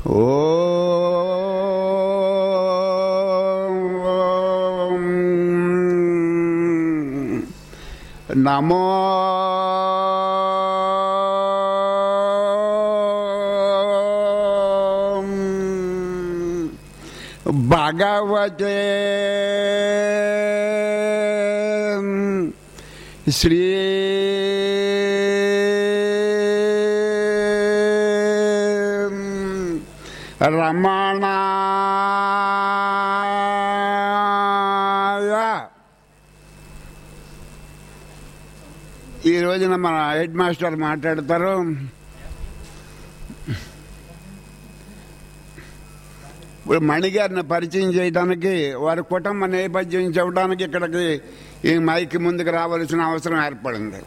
ఓం నమో భగవతే శ్రీ రమణాయ ఈ రోజున మన హెడ్ మాస్టర్ మాట్లాడతారు ఇప్పుడు మణిగారిని పరిచయం చేయడానికి వారి కుటుంబ నేపథ్యం చెప్పడానికి ఇక్కడికి ఈ మైక్ ముందుకు రావాల్సిన అవసరం ఏర్పడింది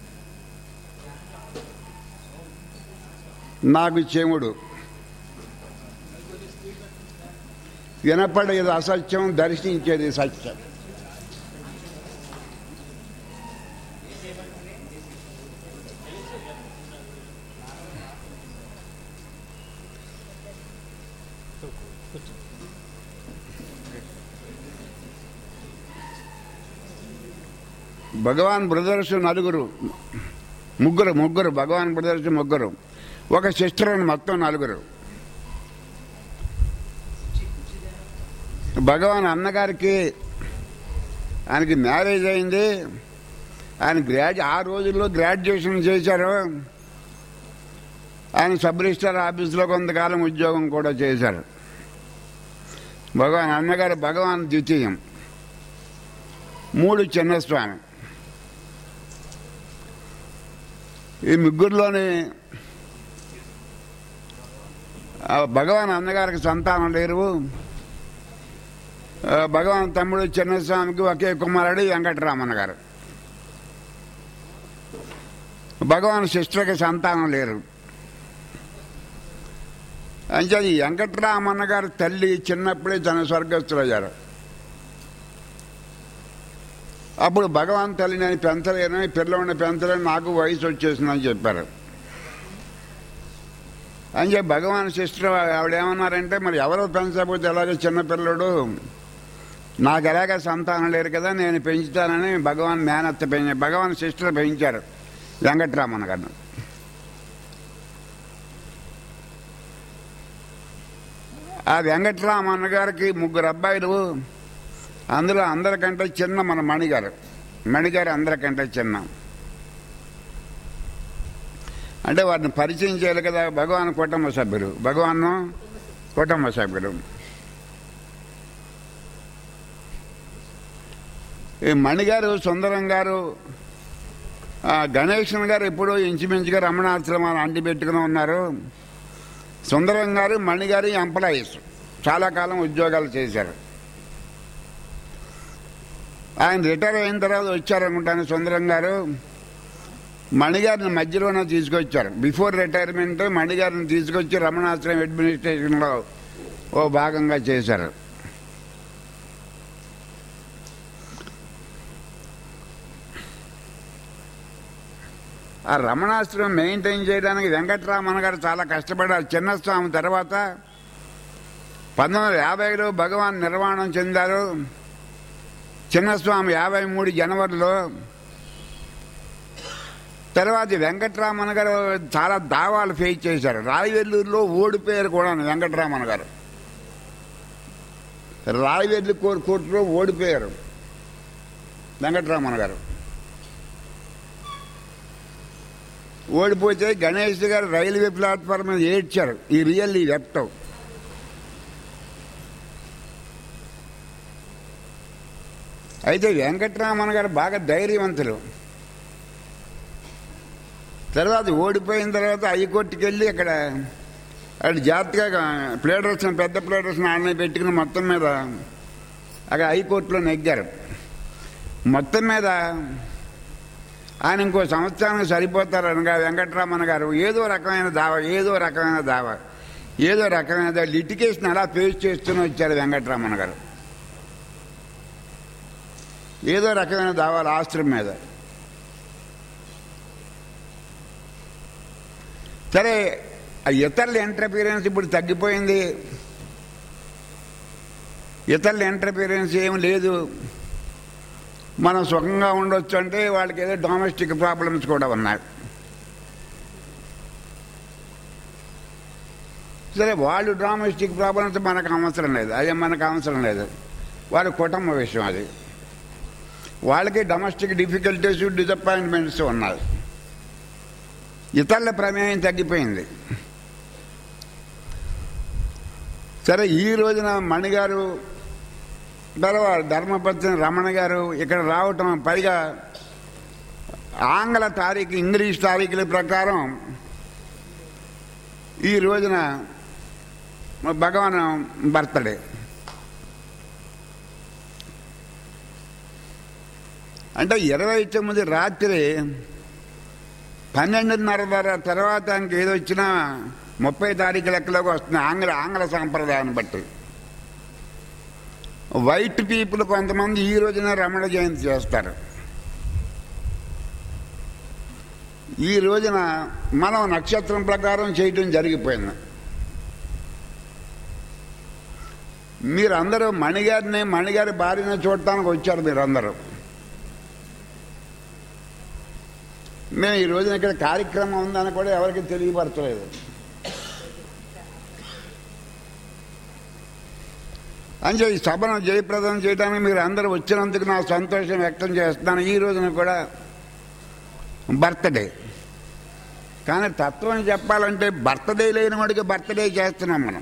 నాకు చెవుడు వినపడేది అసత్యం దర్శించేది సత్యం భగవాన్ బ్రదర్స్ నలుగురు ముగ్గురు ముగ్గురు భగవాన్ బ్రదర్స్ ముగ్గురు ఒక సిస్టర్ అని మొత్తం నలుగురు భగవాన్ అన్నగారికి ఆయనకి మ్యారేజ్ అయింది ఆయన గ్రాడ్యు ఆ రోజుల్లో గ్రాడ్యుయేషన్ చేశారు ఆయన సబ్ రిజిస్టార్ ఆఫీసులో కొంతకాలం ఉద్యోగం కూడా చేశారు భగవాన్ అన్నగారు భగవాన్ ద్వితీయం మూడు చిన్నస్వామి ఈ ముగ్గురులోని ఆ భగవాన్ అన్నగారికి సంతానం లేరు ఆ భగవాన్ తమ్ముడు చిన్నస్వామికి ఒకే కుమారుడు వెంకటరామన్న గారు భగవాన్ సిస్టర్కి సంతానం లేరు అంటే ఈ వెంకటరామన్న గారి తల్లి చిన్నప్పుడే తన స్వర్గస్థులయ్యారు అప్పుడు భగవాన్ తల్లి నేను పెంచలేను ఈ పిల్లవాడిని పెంచలేను నాకు వయసు వచ్చేసిందని చెప్పారు అని చెప్పి భగవాన్ సిస్టర్ ఆవిడ ఏమన్నారంటే మరి ఎవరో పెంచకపోతే ఎలాగ చిన్నపిల్లడు నాకు ఎలాగ సంతానం లేరు కదా నేను పెంచుతానని భగవాన్ మేనత్త పెంచ భగవాన్ సిస్టర్ పెంచారు వెంకట్రామన్న గారిని ఆ వెంకట్రామన్న గారికి ముగ్గురు అబ్బాయిలు అందులో అందరికంటే చిన్న మన మణిగారు మణిగారు అందరికంటే చిన్న అంటే వారిని పరిచయం చేయాలి కదా భగవాన్ కుటుంబ సభ్యులు భగవాన్ కుటుంబ సభ్యులు ఈ మణిగారు సుందరం గారు ఆ, గణేశన్ గారు ఎప్పుడూ ఇంచుమించుగా రమణాశ్రమాలు అంటి పెట్టుకుని ఉన్నారు సుందరం గారు మణిగారు ఎంప్లాయీస్ చాలా కాలం ఉద్యోగాలు చేశారు ఆయన రిటైర్ అయిన తర్వాత వచ్చారనుకుంటాను సుందరం గారు మణిగారిని మధ్యలోనే తీసుకొచ్చారు బిఫోర్ రిటైర్మెంట్ మణిగారిని తీసుకొచ్చి రమణాశ్రమం అడ్మినిస్ట్రేషన్లో ఓ భాగంగా చేశారు ఆ రమణాశ్రమం మెయింటైన్ చేయడానికి వెంకటరామన్ గారు చాలా కష్టపడారు చిన్నస్వామి తర్వాత పంతొమ్మిది వందల యాభైలో భగవాన్ నిర్మాణం చెందారు చిన్నస్వామి యాభై మూడు జనవరిలో తర్వాత వెంకటరామన్ గారు చాలా దావాలు ఫేస్ చేశారు రాయవెల్లూరులో ఓడిపోయారు కూడా వెంకటరామన్ గారు రాయవెల్లి కోర్ కోర్టులో ఓడిపోయారు వెంకటరామన్ గారు ఓడిపోతే గణేష్ గారు రైల్వే ప్లాట్ఫామ్ మీద ఏడ్చారు ఈ రియల్ ఈ వెప్ట్ అయితే వెంకటరామన్ గారు బాగా ధైర్యవంతులు తర్వాత ఓడిపోయిన తర్వాత హైకోర్టుకి వెళ్ళి అక్కడ అక్కడ జాగ్రత్తగా ప్లేడర్స్ పెద్ద ప్లేడర్స్ ఆడనే పెట్టుకుని మొత్తం మీద అక్కడ హైకోర్టులో నెగ్గారు మొత్తం మీద ఆయన ఇంకో సంవత్సరానికి సరిపోతారు అనగా వెంకటరామన్ గారు ఏదో రకమైన దావ ఏదో రకమైన దావ ఏదో రకమైన దావ లిటికేషన్ అలా ఫేస్ చేస్తూనే వచ్చారు వెంకటరామన్ గారు ఏదో రకమైన దావాలు ఆస్త్రం మీద సరే ఆ ఇతరుల ఇంటర్ఫీరెన్స్ ఇప్పుడు తగ్గిపోయింది ఇతరుల ఇంటర్ఫీరెన్స్ ఏం లేదు మనం సుఖంగా ఉండొచ్చు అంటే వాళ్ళకి ఏదో డొమెస్టిక్ ప్రాబ్లమ్స్ కూడా ఉన్నాయి సరే వాళ్ళు డొమెస్టిక్ ప్రాబ్లమ్స్ మనకు అవసరం లేదు అదే మనకు అవసరం లేదు వాళ్ళ కుటుంబ విషయం అది వాళ్ళకి డొమెస్టిక్ డిఫికల్టీస్ డిసప్పాయింట్మెంట్స్ ఉన్నాయి ఇతరుల ప్రమేయం తగ్గిపోయింది సరే ఈ రోజున మణిగారు తర్వాత ధర్మపత్ని రమణ గారు ఇక్కడ రావటం పైగా ఆంగ్ల తారీఖు ఇంగ్లీష్ తారీఖుల ప్రకారం ఈ రోజున భగవాన్ బర్త్డే అంటే ఇరవై తొమ్మిది రాత్రి పన్నెండున్నర ధర తర్వాత ఇంక ఏదో వచ్చినా ముప్పై తారీఖు లెక్కలోకి వస్తుంది ఆంగ్ల ఆంగ్ల సాంప్రదాయాన్ని బట్టి వైట్ పీపుల్ కొంతమంది ఈ రోజున రమణ జయంతి చేస్తారు ఈ రోజున మనం నక్షత్రం ప్రకారం చేయటం జరిగిపోయింది మీరందరూ మణిగారిని మణిగారి భార్యను చూడటానికి వచ్చారు మీరందరూ మేము ఈ రోజున ఇక్కడ కార్యక్రమం ఉందని కూడా ఎవరికి తెలియపరచలేదు అంటే ఈ సభను జయప్రదం చేయడానికి మీరు అందరూ వచ్చినందుకు నా సంతోషం వ్యక్తం చేస్తున్నాను ఈ రోజున కూడా బర్త్డే కానీ తత్వం చెప్పాలంటే బర్త్డే లేని వాడికి బర్త్డే చేస్తున్నాం మనం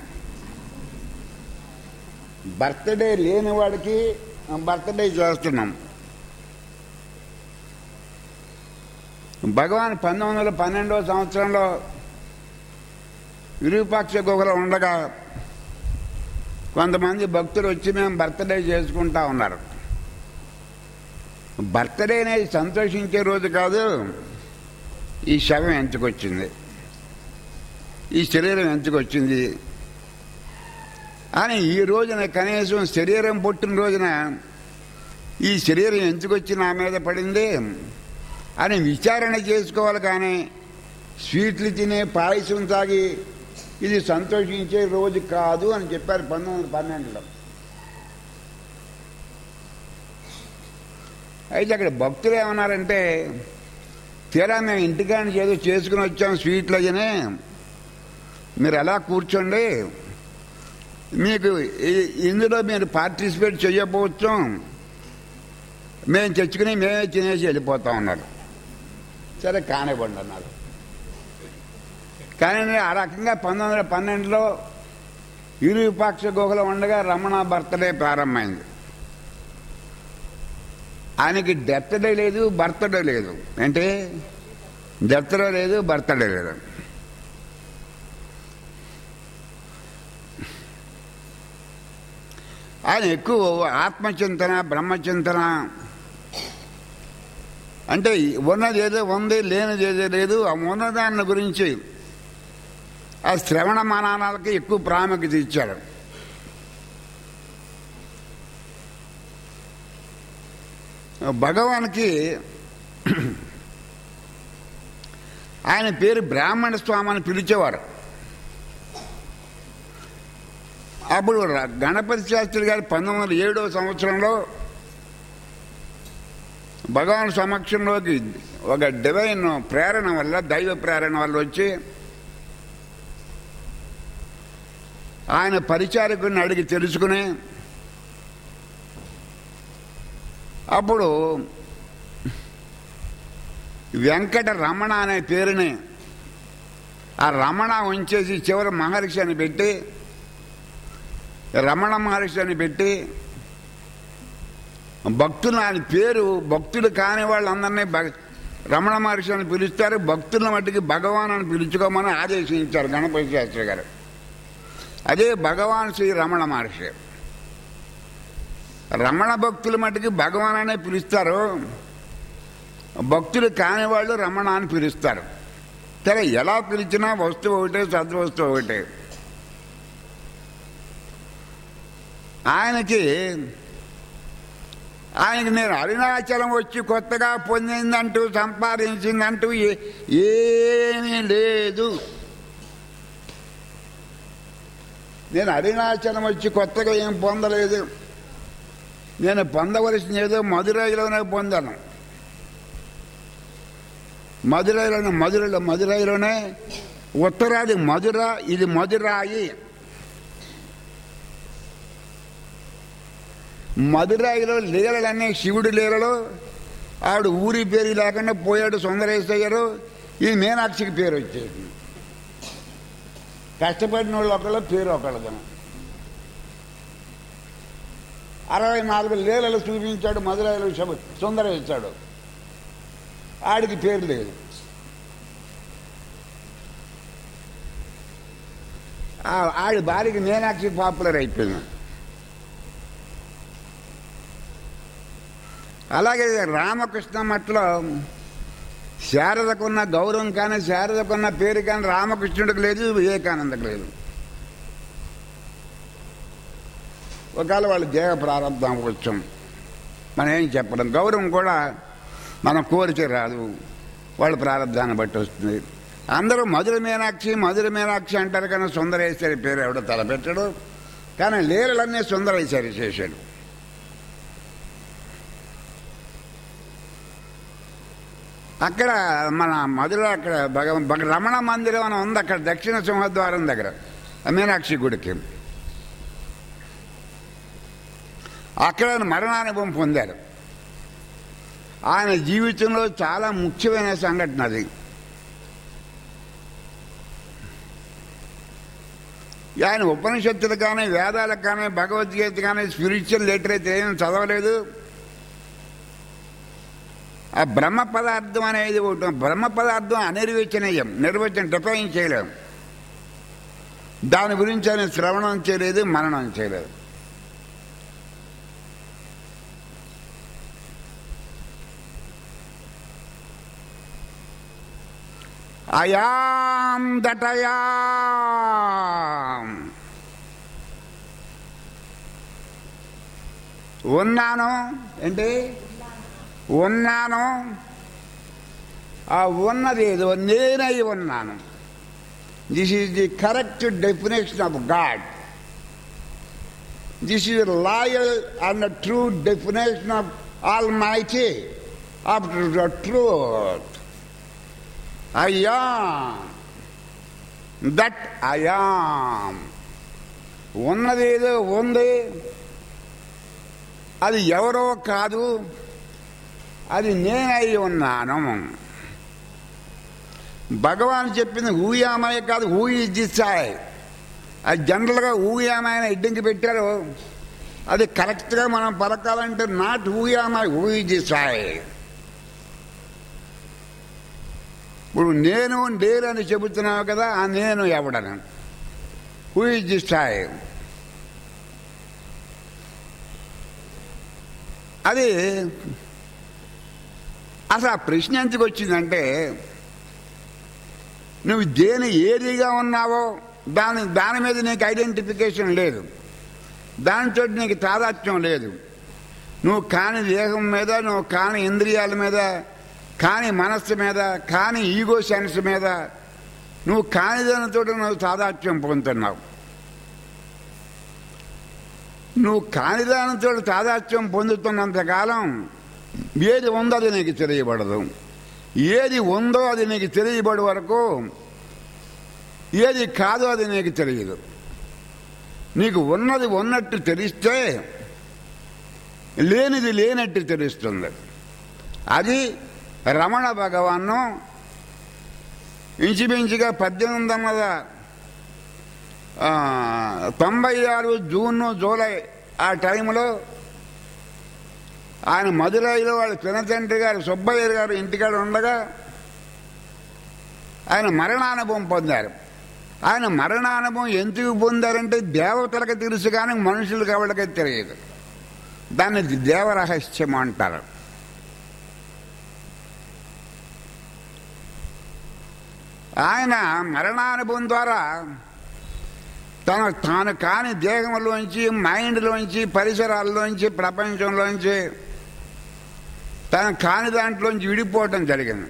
బర్త్డే లేని వాడికి బర్త్డే చేస్తున్నాం భగవాన్ పంతొమ్మిది వందల పన్నెండవ సంవత్సరంలో విరూపాక్ష గుహలో ఉండగా కొంతమంది భక్తులు వచ్చి మేము బర్త్డే చేసుకుంటా ఉన్నారు బర్త్డే అనేది సంతోషించే రోజు కాదు ఈ శవం ఎంచుకొచ్చింది ఈ శరీరం ఎంచుకొచ్చింది అని ఈ రోజున కనీసం శరీరం పుట్టిన రోజున ఈ శరీరం ఎంచుకొచ్చి నా మీద పడింది అని విచారణ చేసుకోవాలి కానీ స్వీట్లు తినే పాయసం తాగి ఇది సంతోషించే రోజు కాదు అని చెప్పారు పంతొమ్మిది వందల పన్నెండులో అయితే అక్కడ భక్తులు ఏమన్నారంటే తీరా మేము ఇంటికాని ఏదో చేసుకుని వచ్చాం స్వీట్లు అయ్యనే మీరు ఎలా కూర్చోండి మీకు ఈ- ఇందులో మీరు పార్టిసిపేట్ చేయకపోవచ్చు మేము తెచ్చుకుని మేమే తినేసి వెళ్ళిపోతా ఉన్నారు సరే కానివ్వండి అన్నారు కానీ ఆ రకంగా పంతొమ్మిది వందల పన్నెండులో విరూపాక్ష గుహలో ఉండగా రమణ బర్త్డే ప్రారంభమైంది ఆయనకి డెత్ డే లేదు బర్త్డే లేదు అంటే డెత్ డే లేదు బర్త్డే లేదు ఆయన ఎక్కువ ఆత్మచింతన బ్రహ్మచింతన అంటే ఉన్నది ఏదో ఉంది లేనిది ఏదో లేదు ఆ ఉన్నదాన్ని గురించి ఆ శ్రవణ మానాలకి ఎక్కువ ప్రాముఖ్యత ఇచ్చాడు భగవాన్కి ఆయన పేరు బ్రాహ్మణ స్వామి అని పిలిచేవారు అప్పుడు ర- గణపతి శాస్త్రి గారు పంతొమ్మిది వందల ఏడవ సంవత్సరంలో భగవాన్ సమక్షంలోకి ఒక డివైన్ ప్రేరణ వల్ల దైవ ప్రేరణ వల్ల వచ్చి ఆయన పరిచారకుడిని అడిగి తెలుసుకుని అప్పుడు వెంకట రమణ అనే పేరుని ఆ రమణ ఉంచేసి చివరి మహర్షి అని పెట్టి రమణ మహర్షి అని పెట్టి భక్తులు ఆయన పేరు భక్తులు కాని వాళ్ళందరినీ భగ రమణ మహర్షి అని పిలుస్తారు భక్తుల మట్టికి భగవాన్ అని పిలుచుకోమని ఆదేశించారు గణపతి శాస్త్రి గారు అదే భగవాన్ శ్రీ రమణ మహర్షి రమణ భక్తుల మట్టికి భగవాన్ అనే పిలుస్తారు భక్తులు కాని వాళ్ళు రమణ అని పిలుస్తారు సరే ఎలా పిలిచినా వస్తువు ఒకటే సద్వస్తువు ఒకటే ఆయనకి ఆయనకి నేను అరుణాచలం వచ్చి కొత్తగా పొందిందంటూ సంపాదించిందంటూ ఏ- ఏమీ లేదు నేను అరుణాచలం వచ్చి కొత్తగా ఏం పొందలేదు నేను పొందవలసిన ఏదో మధురైలోనే పొందాను మధురైలోనే మధురలో మధురైలోనే ఉత్తరాది మధుర ఇది మధురాయి మధురాయిలో లీలలన్నీ శివుడి లీలలో ఆవిడ ఊరి పేరు లేకుండా పోయాడు సుందరేశయ్యారు ఈ మీనాక్షికి పేరు వచ్చేది కష్టపడిన వాళ్ళు ఒకళ్ళు పేరు ఒకళ్ళది అరవై నాలుగు లీలలు చూపించాడు మధురైలో శబ- సుందరేశాడు ఆడికి పేరు లేదు ఆ- ఆడి భార్యకి మీనాక్షి పాపులర్ అయిపోయింది అలాగే రామకృష్ణ మట్లో శారదకున్న గౌరవం కానీ శారదకున్న పేరు కానీ రామకృష్ణుడికి లేదు వివేకానందకు లేదు ఒకవేళ వాళ్ళు దేహ ప్రారంభం వచ్చాం మనం ఏం చెప్పడం గౌరవం కూడా మనం కోరితే రాదు వాళ్ళ ప్రారంభాన్ని బట్టి వస్తుంది అందరూ మధుర మీనాక్షి మధుర మీనాక్షి అంటారు కానీ సుందరేశ్వరి పేరు ఎవడో తలపెట్టాడు కానీ లీలలన్నీ సుందరేశ్వరి చేశాడు అక్కడ మన మధుర అక్కడ భగ భగ- రమణ మందిరం అని ఉంది అక్కడ దక్షిణ సింహద్వారం దగ్గర మీనాక్షి గుడికి అక్కడ ఆయన మరణానుభవం పొందారు ఆయన జీవితంలో చాలా ముఖ్యమైన సంఘటన అది ఆయన ఉపనిషత్తులు కానీ వేదాలకు కానీ భగవద్గీత కానీ స్పిరిచువల్ లిటరేచర్ ఏం చదవలేదు ఆ బ్రహ్మ పదార్థం అనేది ఒకటి బ్రహ్మ పదార్థం అనిర్వచనీయం నిర్వచనం డిఫైన్ చేయలేం దాని గురించి ఆయన శ్రవణం చేయలేదు మననం చేయలేదు అయాం దటయాం ఉన్నాను ఏంటి ఉన్నాను ఆ ఉన్నది ఏదో నేనై ఉన్నాను this is the correct definition of God this is loyal and true definition of almighty of the truth అయ్యా దట్ అయాం ఉన్నది ఏదో ఉంది అది ఎవరో కాదు అది నేనై ఉన్నాను భగవాన్ చెప్పింది ఊయామయ కాదు ఊ ఇజ్జిస్తాయి అది జనరల్గా ఊయామయ ఇడ్డంకి పెట్టారు అది కరెక్ట్గా మనం పలకాలంటే నాట్ ఊయామయ ఊ ఇజ్జిస్తాయి ఇప్పుడు నేను డేరు అని చెబుతున్నావు కదా ఆ నేను ఎవడను హూ ఇజ్ ది స్థాయి అది అసలు ఆ ప్రశ్న ఎందుకు వచ్చిందంటే నువ్వు దేని ఏదిగా ఉన్నావో దాని దాని మీద నీకు ఐడెంటిఫికేషన్ లేదు దానితో నీకు తాదాత్మ్యం లేదు నువ్వు కాని దేహం మీద నువ్వు కాని ఇంద్రియాల మీద కాని మనస్సు మీద కాని ఈగో సెన్స్ మీద నువ్వు కాని దానితో నువ్వు తాదాత్మ్యం పొందుతున్నావు నువ్వు కాని దానితో తాదాత్మ్యం పొందుతున్నంతకాలం ఏది ఉందో అది నీకు తెలియబడదు ఏది ఉందో అది నీకు తెలియబడి వరకు ఏది కాదో అది నీకు తెలియదు నీకు ఉన్నది ఉన్నట్టు తెలిస్తే లేనిది లేనట్టు తెలుస్తుంది అది రమణ భగవాను ఇంచుమించుగా పద్దెనిమిది వందల ఆ, తొంభై ఆరు జూన్ జూలై ఆ టైంలో ఆయన మదురైలో వాళ్ళ పినతండ్రి గారు సుబ్బయ్య గారు ఇంటికాడ ఉండగా ఆయన మరణానుభవం పొందారు ఆయన మరణానుభవం ఎందుకు పొందారంటే దేవతలకు తెలుసు కానీ మనుషులకు ఎవరికీ తెలియదు దాన్ని దేవరహస్యం అంటారు ఆయన మరణానుభవం ద్వారా తన తాను కాని దేహంలోంచి మైండ్లోంచి పరిసరాల్లోంచి ప్రపంచంలోంచి తన కాని దాంట్లోంచి విడిపోవటం జరిగింది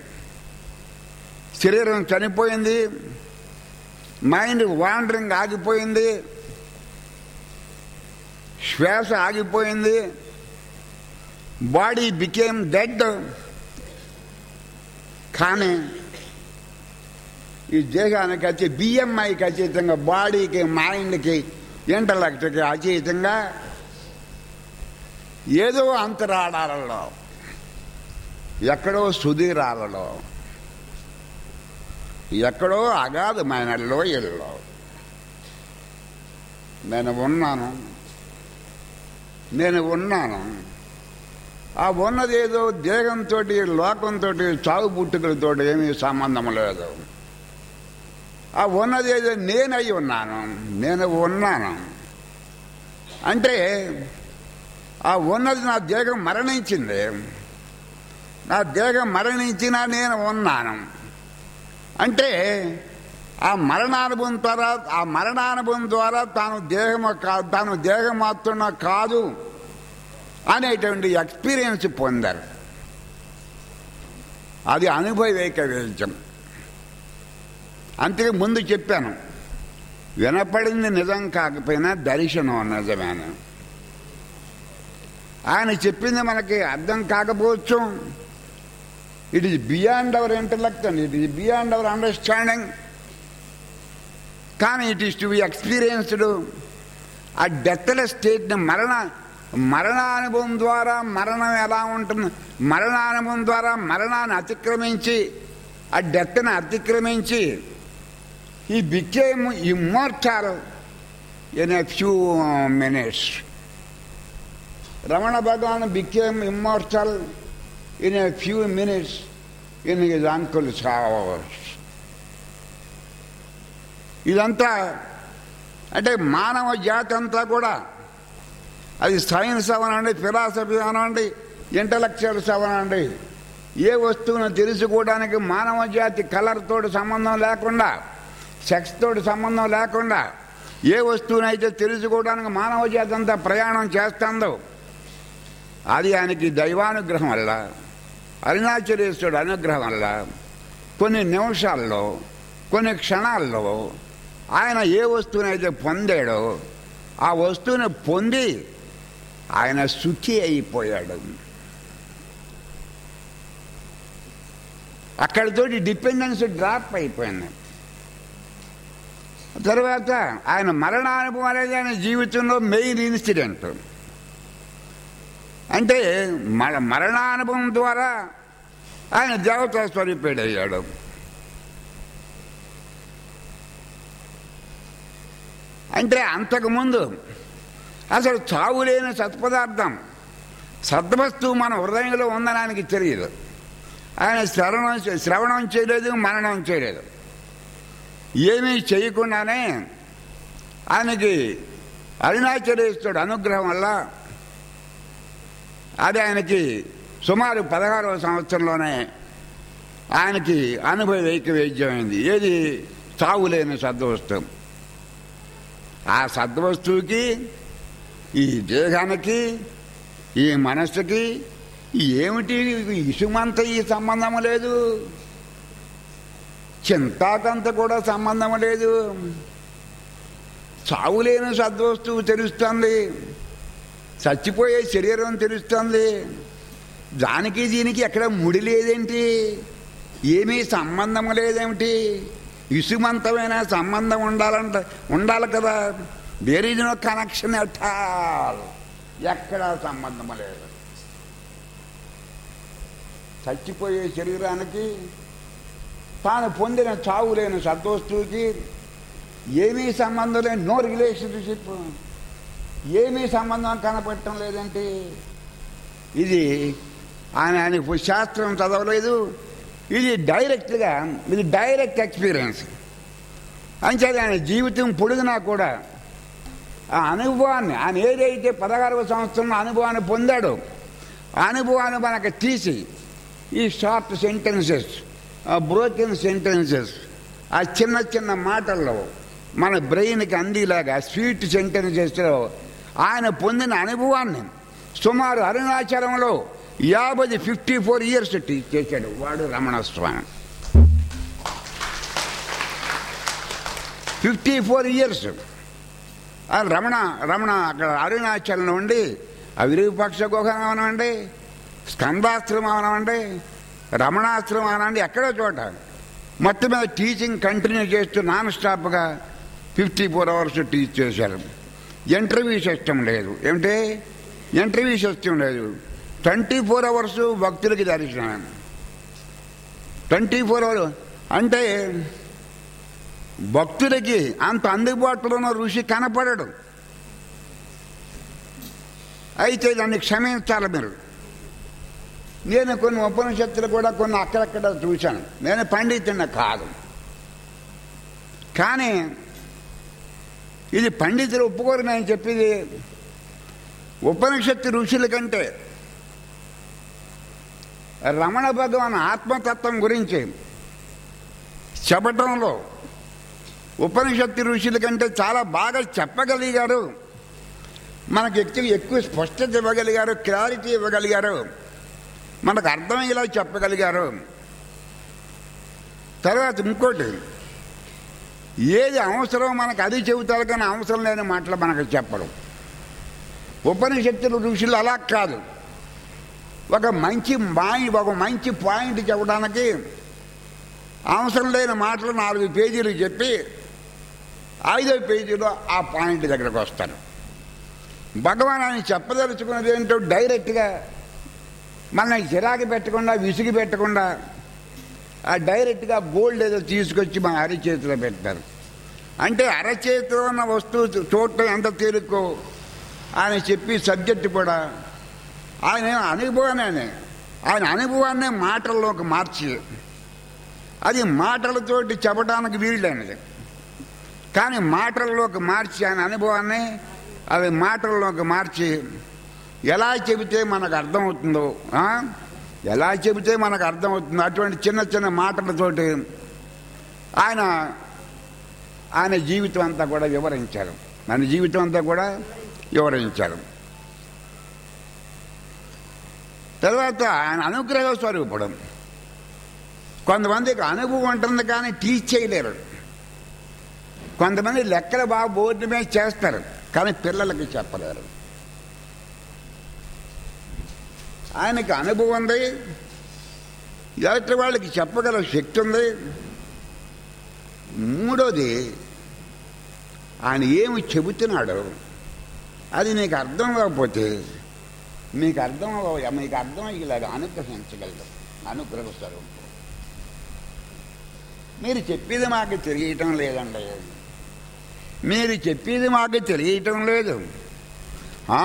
శరీరం చనిపోయింది మైండ్ వాండరింగ్ ఆగిపోయింది శ్వాస ఆగిపోయింది బాడీ బికేమ్ డెడ్ కానీ ఈ దేహానికి వచ్చి బిఎంఐకి అతీతంగా బాడీకి మైండ్కి ఇంటలెక్ట్కి అతీతంగా ఏదో అంతరాడాలలో ఎక్కడో సుధీరాలలో ఎక్కడో అగాధమైన లోయల్లో నేను ఉన్నాను నేను ఉన్నాను ఆ ఉన్నది ఏదో దేహంతో లోకంతో చావు పుట్టుకలతో ఏమీ సంబంధం లేదు ఆ ఉన్నది ఏదో నేనై ఉన్నాను నేను ఉన్నాను అంటే ఆ ఉన్నది నా దేహం మరణించింది నా దేహం మరణించినా నేను ఉన్నాను అంటే ఆ మరణానుభవం ద్వారా ఆ మరణానుభవం ద్వారా తాను దేహము కాదు తాను దేహం మాత్రం కాదు అనేటువంటి ఎక్స్పీరియన్స్ పొందారు అది అనుభవైక వేద్యం అంతే ముందు చెప్పాను వినపడింది నిజం కాకపోయినా దర్శనం నిజమేను ఆయన చెప్పింది మనకి అర్థం కాకపోవచ్చు it is beyond our intellect and it is beyond our understanding కానీ it is to be experienced ఆ డెత్లెస్ స్టేట్ని మరణ మరణానుభవం ద్వారా మరణం ఎలా ఉంటుంది మరణానుభవం ద్వారా మరణాన్ని అతిక్రమించి ఆ డెత్ని అతిక్రమించి he became immortal in a few minutes Ramana Bhagavan became immortal in a few minutes in his uncle's house ఇదంతా అంటే మానవ జాతి అంతా కూడా అది సైన్స్ అవనండి ఫిలాసఫీ అవనండి ఇంటలెక్చువల్స్ అవనండి ఏ వస్తువును తెలుసుకోవడానికి మానవ జాతి కలర్ తోటి సంబంధం లేకుండా సెక్స్ తోటి సంబంధం లేకుండా ఏ వస్తువునైతే తెలుసుకోవడానికి మానవ జాతి అంతా ప్రయాణం చేస్తుందో అది ఆయనకి దైవానుగ్రహం వల్ల అరుణాచలేశ్వరుడు అనుగ్రహం వల్ల కొన్ని నిమిషాల్లో కొన్ని క్షణాల్లో ఆయన ఏ వస్తువునైతే పొందాడో ఆ వస్తువుని పొంది ఆయన సుఖి అయిపోయాడు అక్కడితోటి డిపెండెన్స్ డ్రాప్ అయిపోయింది తర్వాత ఆయన మరణానుభవం అనేది ఆయన జీవితంలో మెయిన్ ఇన్సిడెంట్ అంటే మన మరణానుభవం ద్వారా ఆయన దేవతా స్వరూపుడయ్యాడు అంటే అంతకుముందు అసలు చావులేని సత్పదార్థం సద్వస్తువు మన హృదయంలో ఉందని ఆయనకి తెలియదు ఆయన శ్రవణం శ్రవణం చేయలేదు మరణం చేయలేదు ఏమీ చేయకుండానే ఆయనకి అరుణాచలేశ్వరుడు అనుగ్రహం వల్ల అది ఆయనకి సుమారు పదహారవ సంవత్సరంలోనే ఆయనకి అనుభవ వైద్యమైంది ఏది చావులేని సద్వస్తువు ఆ సద్వస్తువుకి ఈ దేహానికి ఈ మనస్సుకి ఏమిటి ఇసుమంత ఈ సంబంధం లేదు చింతాకంత కూడా సంబంధం లేదు చావులేని సద్వస్తువు తెలుస్తుంది చచ్చిపోయే శరీరం తెలుస్తుంది దానికి దీనికి ఎక్కడ ముడి లేదేంటి ఏమీ సంబంధం లేదేమిటి ఇసుమంతమైన సంబంధం ఉండాలంట ఉండాలి కదా there is no connection at all ఎక్కడా సంబంధం లేదు చచ్చిపోయే శరీరానికి తాను పొందిన చావు లేని సద్వస్తువుకి ఏమీ సంబంధం లేని నో రిలేషన్షిప్ ఏమీ సంబంధం కనపడటం లేదంటే ఇది ఆయన ఆయనకు శాస్త్రం చదవలేదు ఇది డైరెక్ట్గా ఇది డైరెక్ట్ ఎక్స్పీరియన్స్ అంచేది ఆయన జీవితం పొడిగినా కూడా ఆ అనుభవాన్ని ఆయన ఏదైతే పదహారవ సంవత్సరంలో అనుభవాన్ని పొందాడో ఆ అనుభవాన్ని మనకు తీసి ఈ షార్ట్ సెంటెన్సెస్ బ్రోకెన్ సెంటెన్సెస్ ఆ చిన్న చిన్న మాటల్లో మన బ్రెయిన్కి అందేలాగా స్వీట్ సెంటెన్సెస్లో ఆయన పొందిన అనుభవాన్ని సుమారు అరుణాచలంలో యాభై ఫిఫ్టీ ఫోర్ ఇయర్స్ టీచ్ చేశాడు వాడు Ramana Swami fifty four years ఆ రమణ రమణ అక్కడ అరుణాచలంలో ఉండి ఆ విరూపాక్ష గుహ అవనండి స్కందాశ్రమం అవనండి రమణాశ్రమం అవనండి ఎక్కడో చోట మొత్తం మీద టీచింగ్ కంటిన్యూ చేస్తూ నాన్ స్టాప్గా ఫిఫ్టీ ఫోర్ అవర్స్ టీచ్ చేశారు ఇంటర్వ్యూ సిస్టమ్ లేదు ఏమిటి ఇంటర్వ్యూ సిస్టమ్ లేదు ట్వంటీ ఫోర్ అవర్స్ భక్తులకి దర్శనం ట్వంటీ ఫోర్ అవర్ అంటే భక్తులకి అంత అందుబాటులో ఉన్న ఋషి కనపడడు అయితే దాన్ని క్షమించాలి మీరు నేను కొన్ని ఉపనిషత్తులు కూడా కొన్ని అక్కడక్కడ చూశాను నేను పండితున్న కాదు కానీ ఇది పండితులు ఒప్పుకోరు నేను చెప్పేది ఉపనిషత్తు ఋషుల కంటే రమణ భగవాన్ ఆత్మతత్వం గురించి చెప్పటంలో ఉపనిషత్తు ఋషుల కంటే చాలా బాగా చెప్పగలిగారు మనకు ఎక్కువ ఎక్కువ స్పష్టత ఇవ్వగలిగారు క్లారిటీ ఇవ్వగలిగారు మనకు అర్థమయ్యేలా చెప్పగలిగారు తర్వాత ఇంకోటి ఏది అవసరం మనకు అది చెబుతారు కానీ అవసరం లేని మాటలు మనకు చెప్పడం ఉపనిషత్తులు ఋషులు అలా కాదు ఒక మంచి మాయి ఒక మంచి పాయింట్ చెప్పడానికి అవసరం లేని మాటలు నాలుగు పేజీలు చెప్పి ఐదో పేజీలో ఆ పాయింట్ దగ్గరకు వస్తారు భగవాన్ ఆయన చెప్పదలుచుకున్నది ఏంటో డైరెక్ట్గా మనల్ని చిరాకు పెట్టకుండా విసిగి పెట్టకుండా ఆ డైరెక్ట్గా గోల్డ్ ఏదో తీసుకొచ్చి మన అరచేతిలో పెడతారు అంటే అరచేతిలో ఉన్న వస్తువు చూడటం ఎంత తేలికో ఆయన చెప్పి సబ్జెక్టు కూడా ఆయన అనుభవాన్ని ఆయన అనుభవాన్నే మాటల్లోకి మార్చి అది మాటలతోటి చెప్పడానికి వీళ్ళైనది కానీ మాటల్లోకి మార్చి ఆయన అనుభవాన్ని అవి మాటల్లోకి మార్చి ఎలా చెబితే మనకు అర్థమవుతుందో ఆ? ఎలా చెబితే మనకు అర్థమవుతుందో అటువంటి చిన్న చిన్న మాటలతోటి ఆయన ఆయన జీవితం అంతా కూడా వివరించారు మన జీవితం అంతా కూడా వివరించారు తర్వాత ఆయన అనుగ్రహ స్వరూపడం కొంతమందికి అనుభవం ఉంటుంది కానీ టీచ్ చేయలేరు కొంతమంది లెక్కలు బాగా బోర్డు మీద చేస్తారు కానీ పిల్లలకి చెప్పలేరు ఆయనకి అనుభవం ఉంది ఎదుటి వాళ్ళకి చెప్పగల శక్తి ఉంది మూడోది ఆయన ఏమి చెబుతున్నాడో అది నీకు అర్థం కాకపోతే మీకు అర్థం అవ్వ- మీకు అర్థం అయ్యేలాగా అనుగ్రహించగలరు అనుగ్రహిస్తారు మీరు చెప్పేది మాకు తెలియటం లేదండి మీరు చెప్పేది మాకు తెలియటం లేదు ఆ,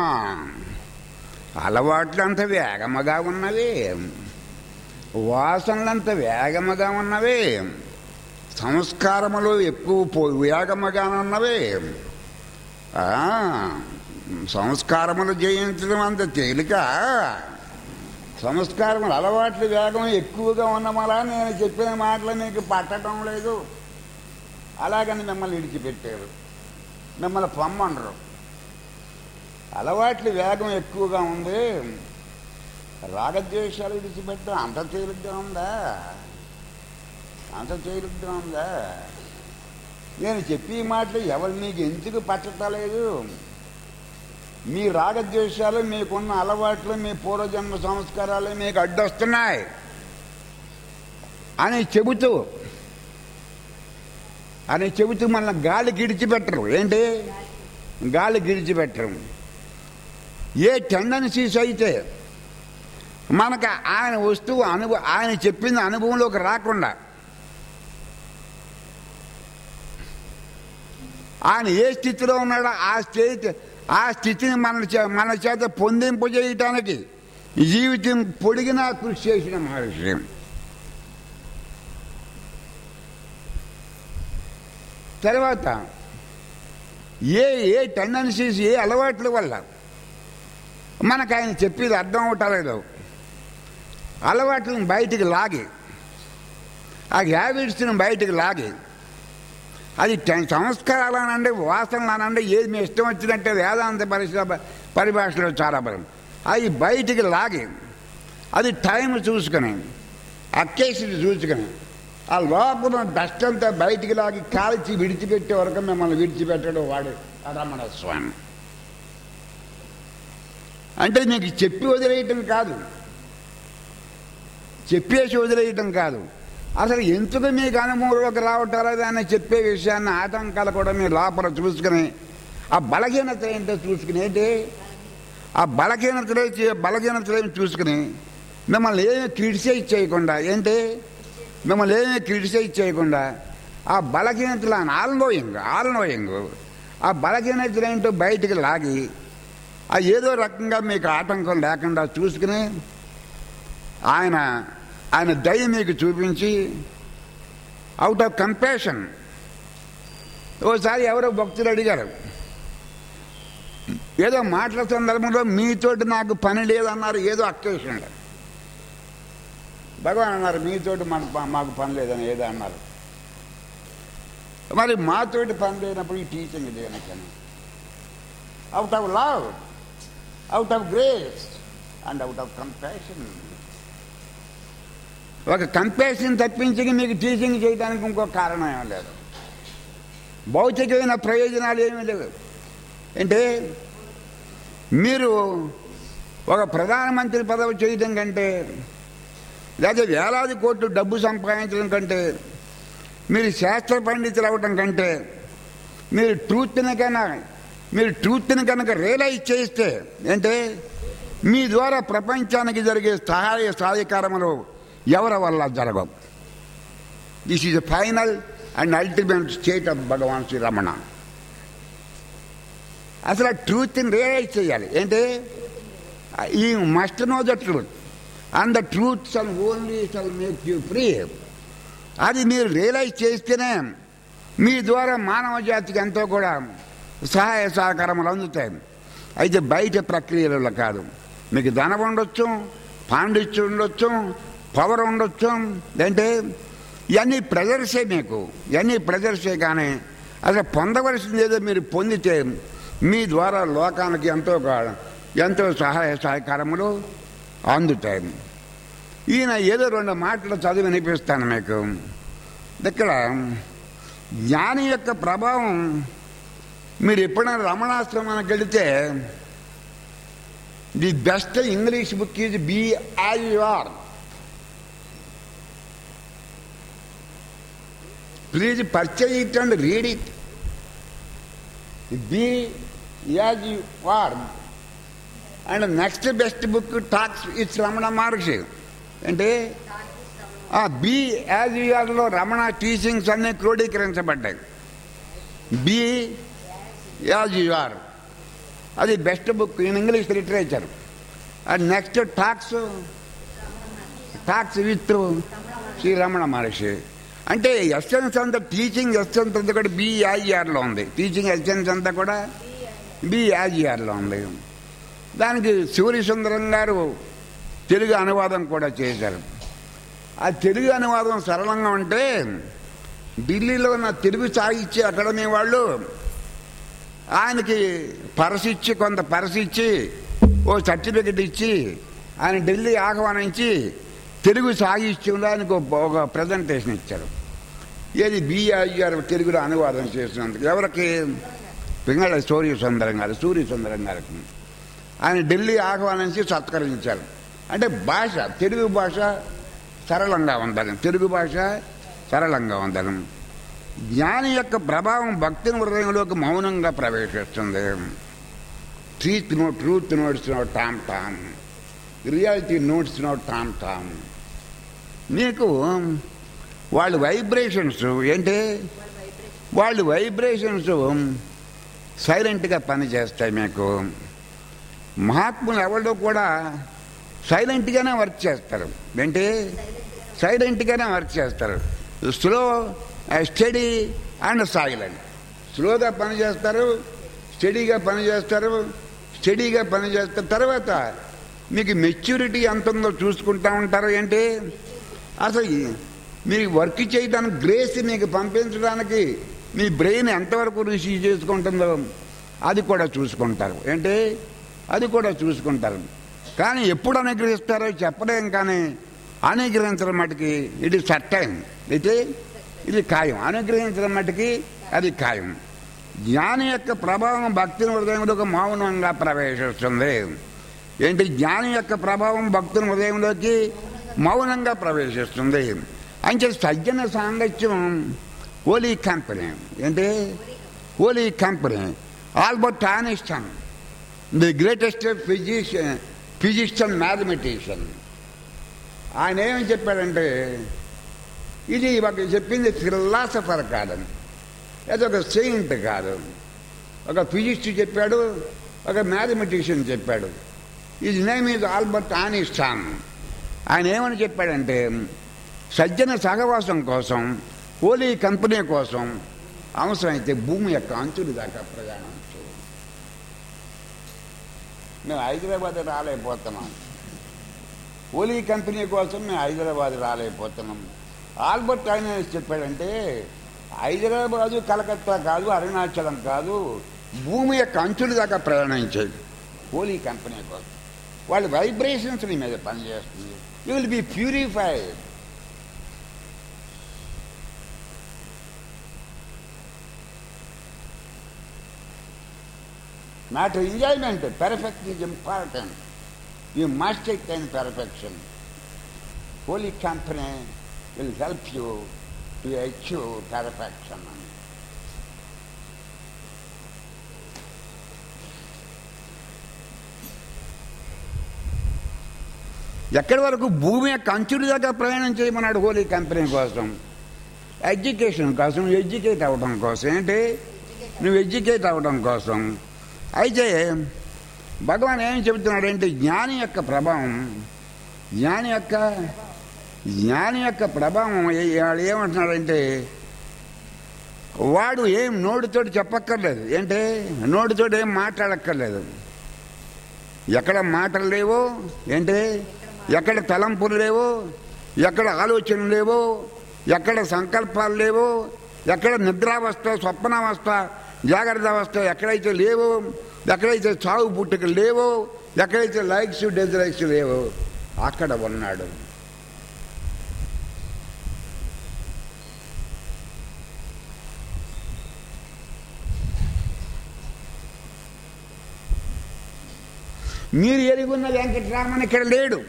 అలవాట్లు అంత వేగముగా ఉన్నవి వాసనలు అంత వేగముగా ఉన్నవి సంస్కారములు ఎక్కువ పో- వేగముగా ఉన్నవి ఆ, సంస్కారములు జయించడం అంత తేలిక సంస్కారములు అలవాట్లు వేగం ఎక్కువగా ఉన్నమలా నేను చెప్పిన మాటలు మీకు పట్టడం లేదు అలాగని మిమ్మల్ని విడిచిపెట్టారు మిమ్మల్ని పొమ్మనరు అలవాట్లు వేగం ఎక్కువగా ఉంది రాగద్వేషాలు విడిచిపెట్టడం అంత తేలిగ్గా ఉందా అంత తేలిగ్గా ఉందా నేను చెప్పే మాటలు ఎవరు మీకు ఎందుకు పట్టలేదు మీ రాగద్వేషాలు మీకున్న అలవాట్లు మీ పూర్వజన్మ సంస్కారాలు మీకు అడ్డొస్తున్నాయి అని చెబుతూ అని చెబుతూ మన గాలి గిడిచిపెట్టరు ఏంటి గాలి గిడిచిపెట్టరు ఏ టెండెన్సీస్ అయితే మనకు ఆయన వస్తువు అనుభవ ఆయన చెప్పింది అనుభవంలోకి రాకుండా ఆయన ఏ స్థితిలో ఉన్నాడో ఆ స్థితి ఆ స్థితిని మన చే- మన చేత పొందింపు చేయటానికి జీవితం పొడిగినా కృషి చేసిన మహర్షి తర్వాత ఏ ఏ టెండెన్సీస్ ఏ అలవాట్ల వల్ల మనకు ఆయన చెప్పేది అర్థం అవటలేదు అలవాట్లను బయటికి లాగి ఆ హ్యాబిట్స్ని బయటికి లాగి అది టెన్ సంస్కారాలు అనండి వాసనలు అనండి ఏది మీ ఇష్టం వచ్చినట్టే వేదాంత పరిశ్రమ పరిభాషలో చాలా బలం అవి బయటికి లాగి అది టైం చూసుకుని అకేషన్ చూసుకుని ఆ లోపల డస్ట్ అంతా బయటికి లాగి కాల్చి విడిచిపెట్టే వరకు మిమ్మల్ని విడిచిపెట్టడం వాడు రమణ స్వామి అంటే మీకు చెప్పి వదిలేయటం కాదు చెప్పేసి వదిలేయటం కాదు అసలు ఎందుకు మీకు అనుభవంలోకి రావటారో అని చెప్పే విషయాన్ని ఆటంకాలు కూడా మీరు లోపల చూసుకుని ఆ బలహీనత ఏంటో చూసుకుని ఏంటి ఆ బలహీనతలే బలహీనతలేమి చూసుకుని మిమ్మల్ని ఏమి క్రిటిసైజ్ చేయకుండా ఏంటి మిమ్మల్ని ఏమి క్రిటిసైజ్ చేయకుండా ఆ బలహీనతలు ఆల్నోయింగ్ ఆల్నోయింగ్ ఆ బలహీనతలు ఏంటో బయటికి లాగి ఆ ఏదో రకంగా మీకు ఆటంకం లేకుండా చూసుకుని ఆయన ఆయన దయ మీకు చూపించి అవుట్ ఆఫ్ కంపాషన్ ఓసారి ఎవరో భక్తులు అడిగారు ఏదో మాటల సందర్భంలో మీతోటి నాకు పని లేదన్నారు ఏదో అక్కేషన్లో భగవాన్ అన్నారు మీతోటి మన మాకు పని లేదని ఏదో అన్నారు మరి మాతోటి పని లేనప్పుడు ఈ టీచింగ్ దేనికని out of love out of grace and out of compassion ఒక కంపాషన్ తప్పించి మీకు టీచింగ్ చేయడానికి ఇంకో కారణం ఏం లేదు భౌతికమైన ప్రయోజనాలు ఏమీ లేవు అంటే మీరు ఒక ప్రధానమంత్రి పదవి చేయడం కంటే లేదా వేలాది కోట్లు డబ్బు సంపాదించడం కంటే మీరు శాస్త్ర పండితులు అవ్వటం కంటే మీరు ట్రూత్ని కన్నా మీరు ట్రూత్ని కనుక రియలైజ్ చేస్తే అంటే మీ ద్వారా ప్రపంచానికి జరిగే సహాయ సహాయకారములు ఎవరి వల్ల జరగవు this is final and ultimate state of భగవాన్ శ్రీరమణ అసలు ఆ ట్రూత్ని రియలైజ్ చేయాలి ఏంటి ఈ must know the truth and the truth shall only shall make you free అది మీరు రియలైజ్ చేస్తేనే మీ ద్వారా మానవ జాతికి ఎంతో కూడా సహాయ సహకారములు అందుతాయి అయితే బయట ప్రక్రియలలో కాదు మీకు ధనం ఉండొచ్చు పాండిత్యం ఉండొచ్చు పవర్ ఉండొచ్చు అంటే ఇవన్నీ ప్రెజర్సే మీకు ఇవన్నీ ప్రెజర్సే కానీ అసలు పొందవలసింది ఏదో మీరు పొందితే మీ ద్వారా లోకానికి ఎంతో కా- ఎంతో సహాయ సహకారములు అందుతాయి ఈయన ఏదో రెండు మాటలు చదివి వినిపిస్తాను మీకు ఇక్కడ జ్ఞాని యొక్క ప్రభావం మీరు ఎప్పుడైనా రమణాశ్రమానికి వెళితే the best English book is be as you are please purchase it and read it be as you are and next best book talks it's Ramana Maharshi అంటే బి యాజ్ యూఆర్లో రమణ టీచింగ్స్ అన్నీ క్రోడీకరించబడ్డాయి బి యాజ్ యూఆర్ అది best book in English literature and next talks talks with Shri Ramana Maharshi అంటే essence అంతా teaching essence అంతా కూడా B యాజ్ఆర్లో ఉంది టీచింగ్ ఎస్సెన్స్ అంతా కూడా బి యాజ్ఆర్లో ఉంది దానికి శివరి సుందరం గారు తెలుగు అనువాదం కూడా చేశారు ఆ తెలుగు అనువాదం సరళంగా ఉంటే ఢిల్లీలో ఉన్న తెలుగు సాహిత్య అకాడమీ వాళ్ళు ఆయనకి పరసిచ్చి కొంత పరసిచ్చి ఓ సర్టిఫికెట్ ఇచ్చి ఆయన ఢిల్లీ ఆహ్వానించి తెలుగు సాహిత్యంలో ఆయనకు ఒక- ఒక ప్రజెంటేషన్ ఇచ్చారు ఏది బిఆర్ తెలుగులో అనువాదం చేసినందుకు ఎవరికి పింగళ సూర్య సుందరం గారు సూర్య సుందరం గారికి ఆయన ఢిల్లీ ఆహ్వానించి సత్కరించారు అంటే భాష తెలుగు భాష సరళంగా ఉందని తెలుగు భాష సరళంగా ఉందని జ్ఞాని యొక్క ప్రభావం భక్తిని హృదయంలోకి మౌనంగా ప్రవేశిస్తుంది truth no truth notes no tom tom reality notes no tom tom నీకు వాళ్ళ వైబ్రేషన్స్ ఏంటి వాళ్ళు వైబ్రేషన్స్ సైలెంట్గా పనిచేస్తాయి మీకు మహాత్ములు ఎవరు కూడా సైలెంట్గానే వర్క్ చేస్తారు ఏంటి సైలెంట్గానే వర్క్ చేస్తారు స్లో స్టడీ అండ్ సైలెంట్ స్లోగా పని చేస్తారు స్టడీగా పని చేస్తారు స్టడీగా పని చేస్తారు తర్వాత మీకు మెచ్యూరిటీ ఎంత ఉందో చూసుకుంటా ఉంటారు ఏంటి అసలు ఈ- మీకు వర్క్ చేయడానికి గ్రేస్ మీకు పంపించడానికి మీ బ్రెయిన్ ఎంతవరకు రిసీవ్ చేసుకుంటుందో అది కూడా చూసుకుంటారు ఏంటి అది కూడా చూసుకుంటారు కానీ ఎప్పుడు అనుగ్రహిస్తారో చెప్పలేం కానీ అనుగ్రహించడం మటుకి ఇది సర్టైన్ ఇది ఇది ఖాయం అనుగ్రహించడం మటుకి అది ఖాయం జ్ఞాని యొక్క ప్రభావం భక్తుని హృదయంలోకి మౌనంగా ప్రవేశిస్తుంది ఏంటి జ్ఞాని యొక్క ప్రభావం భక్తుని హృదయంలోకి మౌనంగా ప్రవేశిస్తుంది అంటే సజ్జన సాంగత్యం ఓలీ కంపెనీ ఏంటి holy company Albert Einstein the greatest physician physician mathematician ఆయన ఏమని చెప్పాడంటే ఇది ఒక చెప్పింది ఫిలాసఫర్ కాదని అది ఒక సెయింట్ కాదు ఒక ఫిజిస్ట్ చెప్పాడు ఒక మ్యాథమెటిషియన్ చెప్పాడు ఇది నేమ్ ఈజ్ ఆల్బర్ట్ ఆనిస్టాన్ ఆయన ఏమని చెప్పాడంటే సజ్జన సహవాసం కోసం ఓలీ కంపెనీ కోసం అవసరమైతే భూమి యొక్క అంచులు దాకా ప్రయాణం చేయాలి మేము హైదరాబాద్ రాలేకపోతున్నాం ఓలీ కంపెనీ కోసం మేము హైదరాబాద్ రాలేకపోతున్నాం ఆల్బర్ట్ ఆయన చెప్పాడంటే హైదరాబాదు కలకత్తా కాదు అరుణాచలం కాదు భూమి యొక్క అంచుల దాకా ప్రయాణించేది ఓలీ కంపెనీ కోసం వాళ్ళ వైబ్రేషన్స్ నీ మీద పనిచేస్తుంది you will be purified not enjoyment perfect is important you must attain perfection holy company will help you to achieve perfection ఎక్కడి వరకు భూమి యొక్క అంచుల దాకా ప్రయాణం చేయమన్నాడు హోలీ కంపెనీ కోసం ఎడ్యుకేషన్ కోసం ఎడ్యుకేట్ అవ్వడం కోసం ఏంటి నువ్వు ఎడ్యుకేట్ అవ్వడం కోసం అయితే భగవాన్ ఏం చెబుతున్నాడంటే జ్ఞాని యొక్క ప్రభావం జ్ఞాని యొక్క జ్ఞాని యొక్క ప్రభావం ఏ- వాడు ఏమంటున్నాడంటే వాడు ఏం నోటితోటి చెప్పక్కర్లేదు ఏంటి నోటితోటి ఏం మాట్లాడక్కర్లేదు ఎక్కడ మాటలు లేవో ఏంటి ఎక్కడ తలంపులు లేవో ఎక్కడ ఆలోచనలు లేవో ఎక్కడ సంకల్పాలు లేవో ఎక్కడ నిద్రావస్థ స్వప్నావస్థ జాగ్రత్త అవస్థ ఎక్కడైతే లేవో ఎక్కడైతే చావు పుట్టుకలు లేవో ఎక్కడైతే లైక్స్ డిజలైక్స్ లేవో అక్కడ ఉన్నాడు మీరు ఎరుగున్న వెంకటరామన్ ఇక్కడ లేడు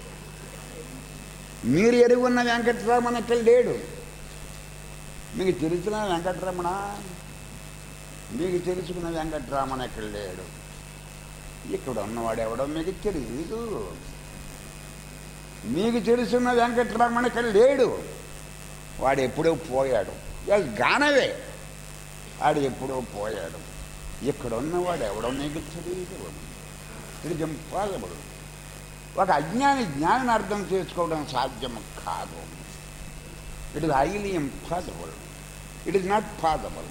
మీరు ఎరుగున్న వెంకటరామన్ ఇక్కడ లేడు మీకు తెలిసిన వెంకటరమణ మీకు తెలుసుకున్న వెంకటరామన్ ఇక్కడ లేడు ఇక్కడ ఉన్నవాడు ఎవడో మీకు తెలియదు మీకు తెలుసున్న వెంకటరామన్ ఇక్కడ లేడు వాడు ఎప్పుడో పోయాడు ఎస్ గానవే వాడు ఎప్పుడో పోయాడు ఇక్కడ ఉన్నవాడు ఎవడో మీకు తెలియదు ఇట్ ఇస్ ఇంపాసిబుల్ ఒక అజ్ఞాని జ్ఞానాన్ని అర్థం చేసుకోవడం సాధ్యం కాదు it is highly impossible it is not possible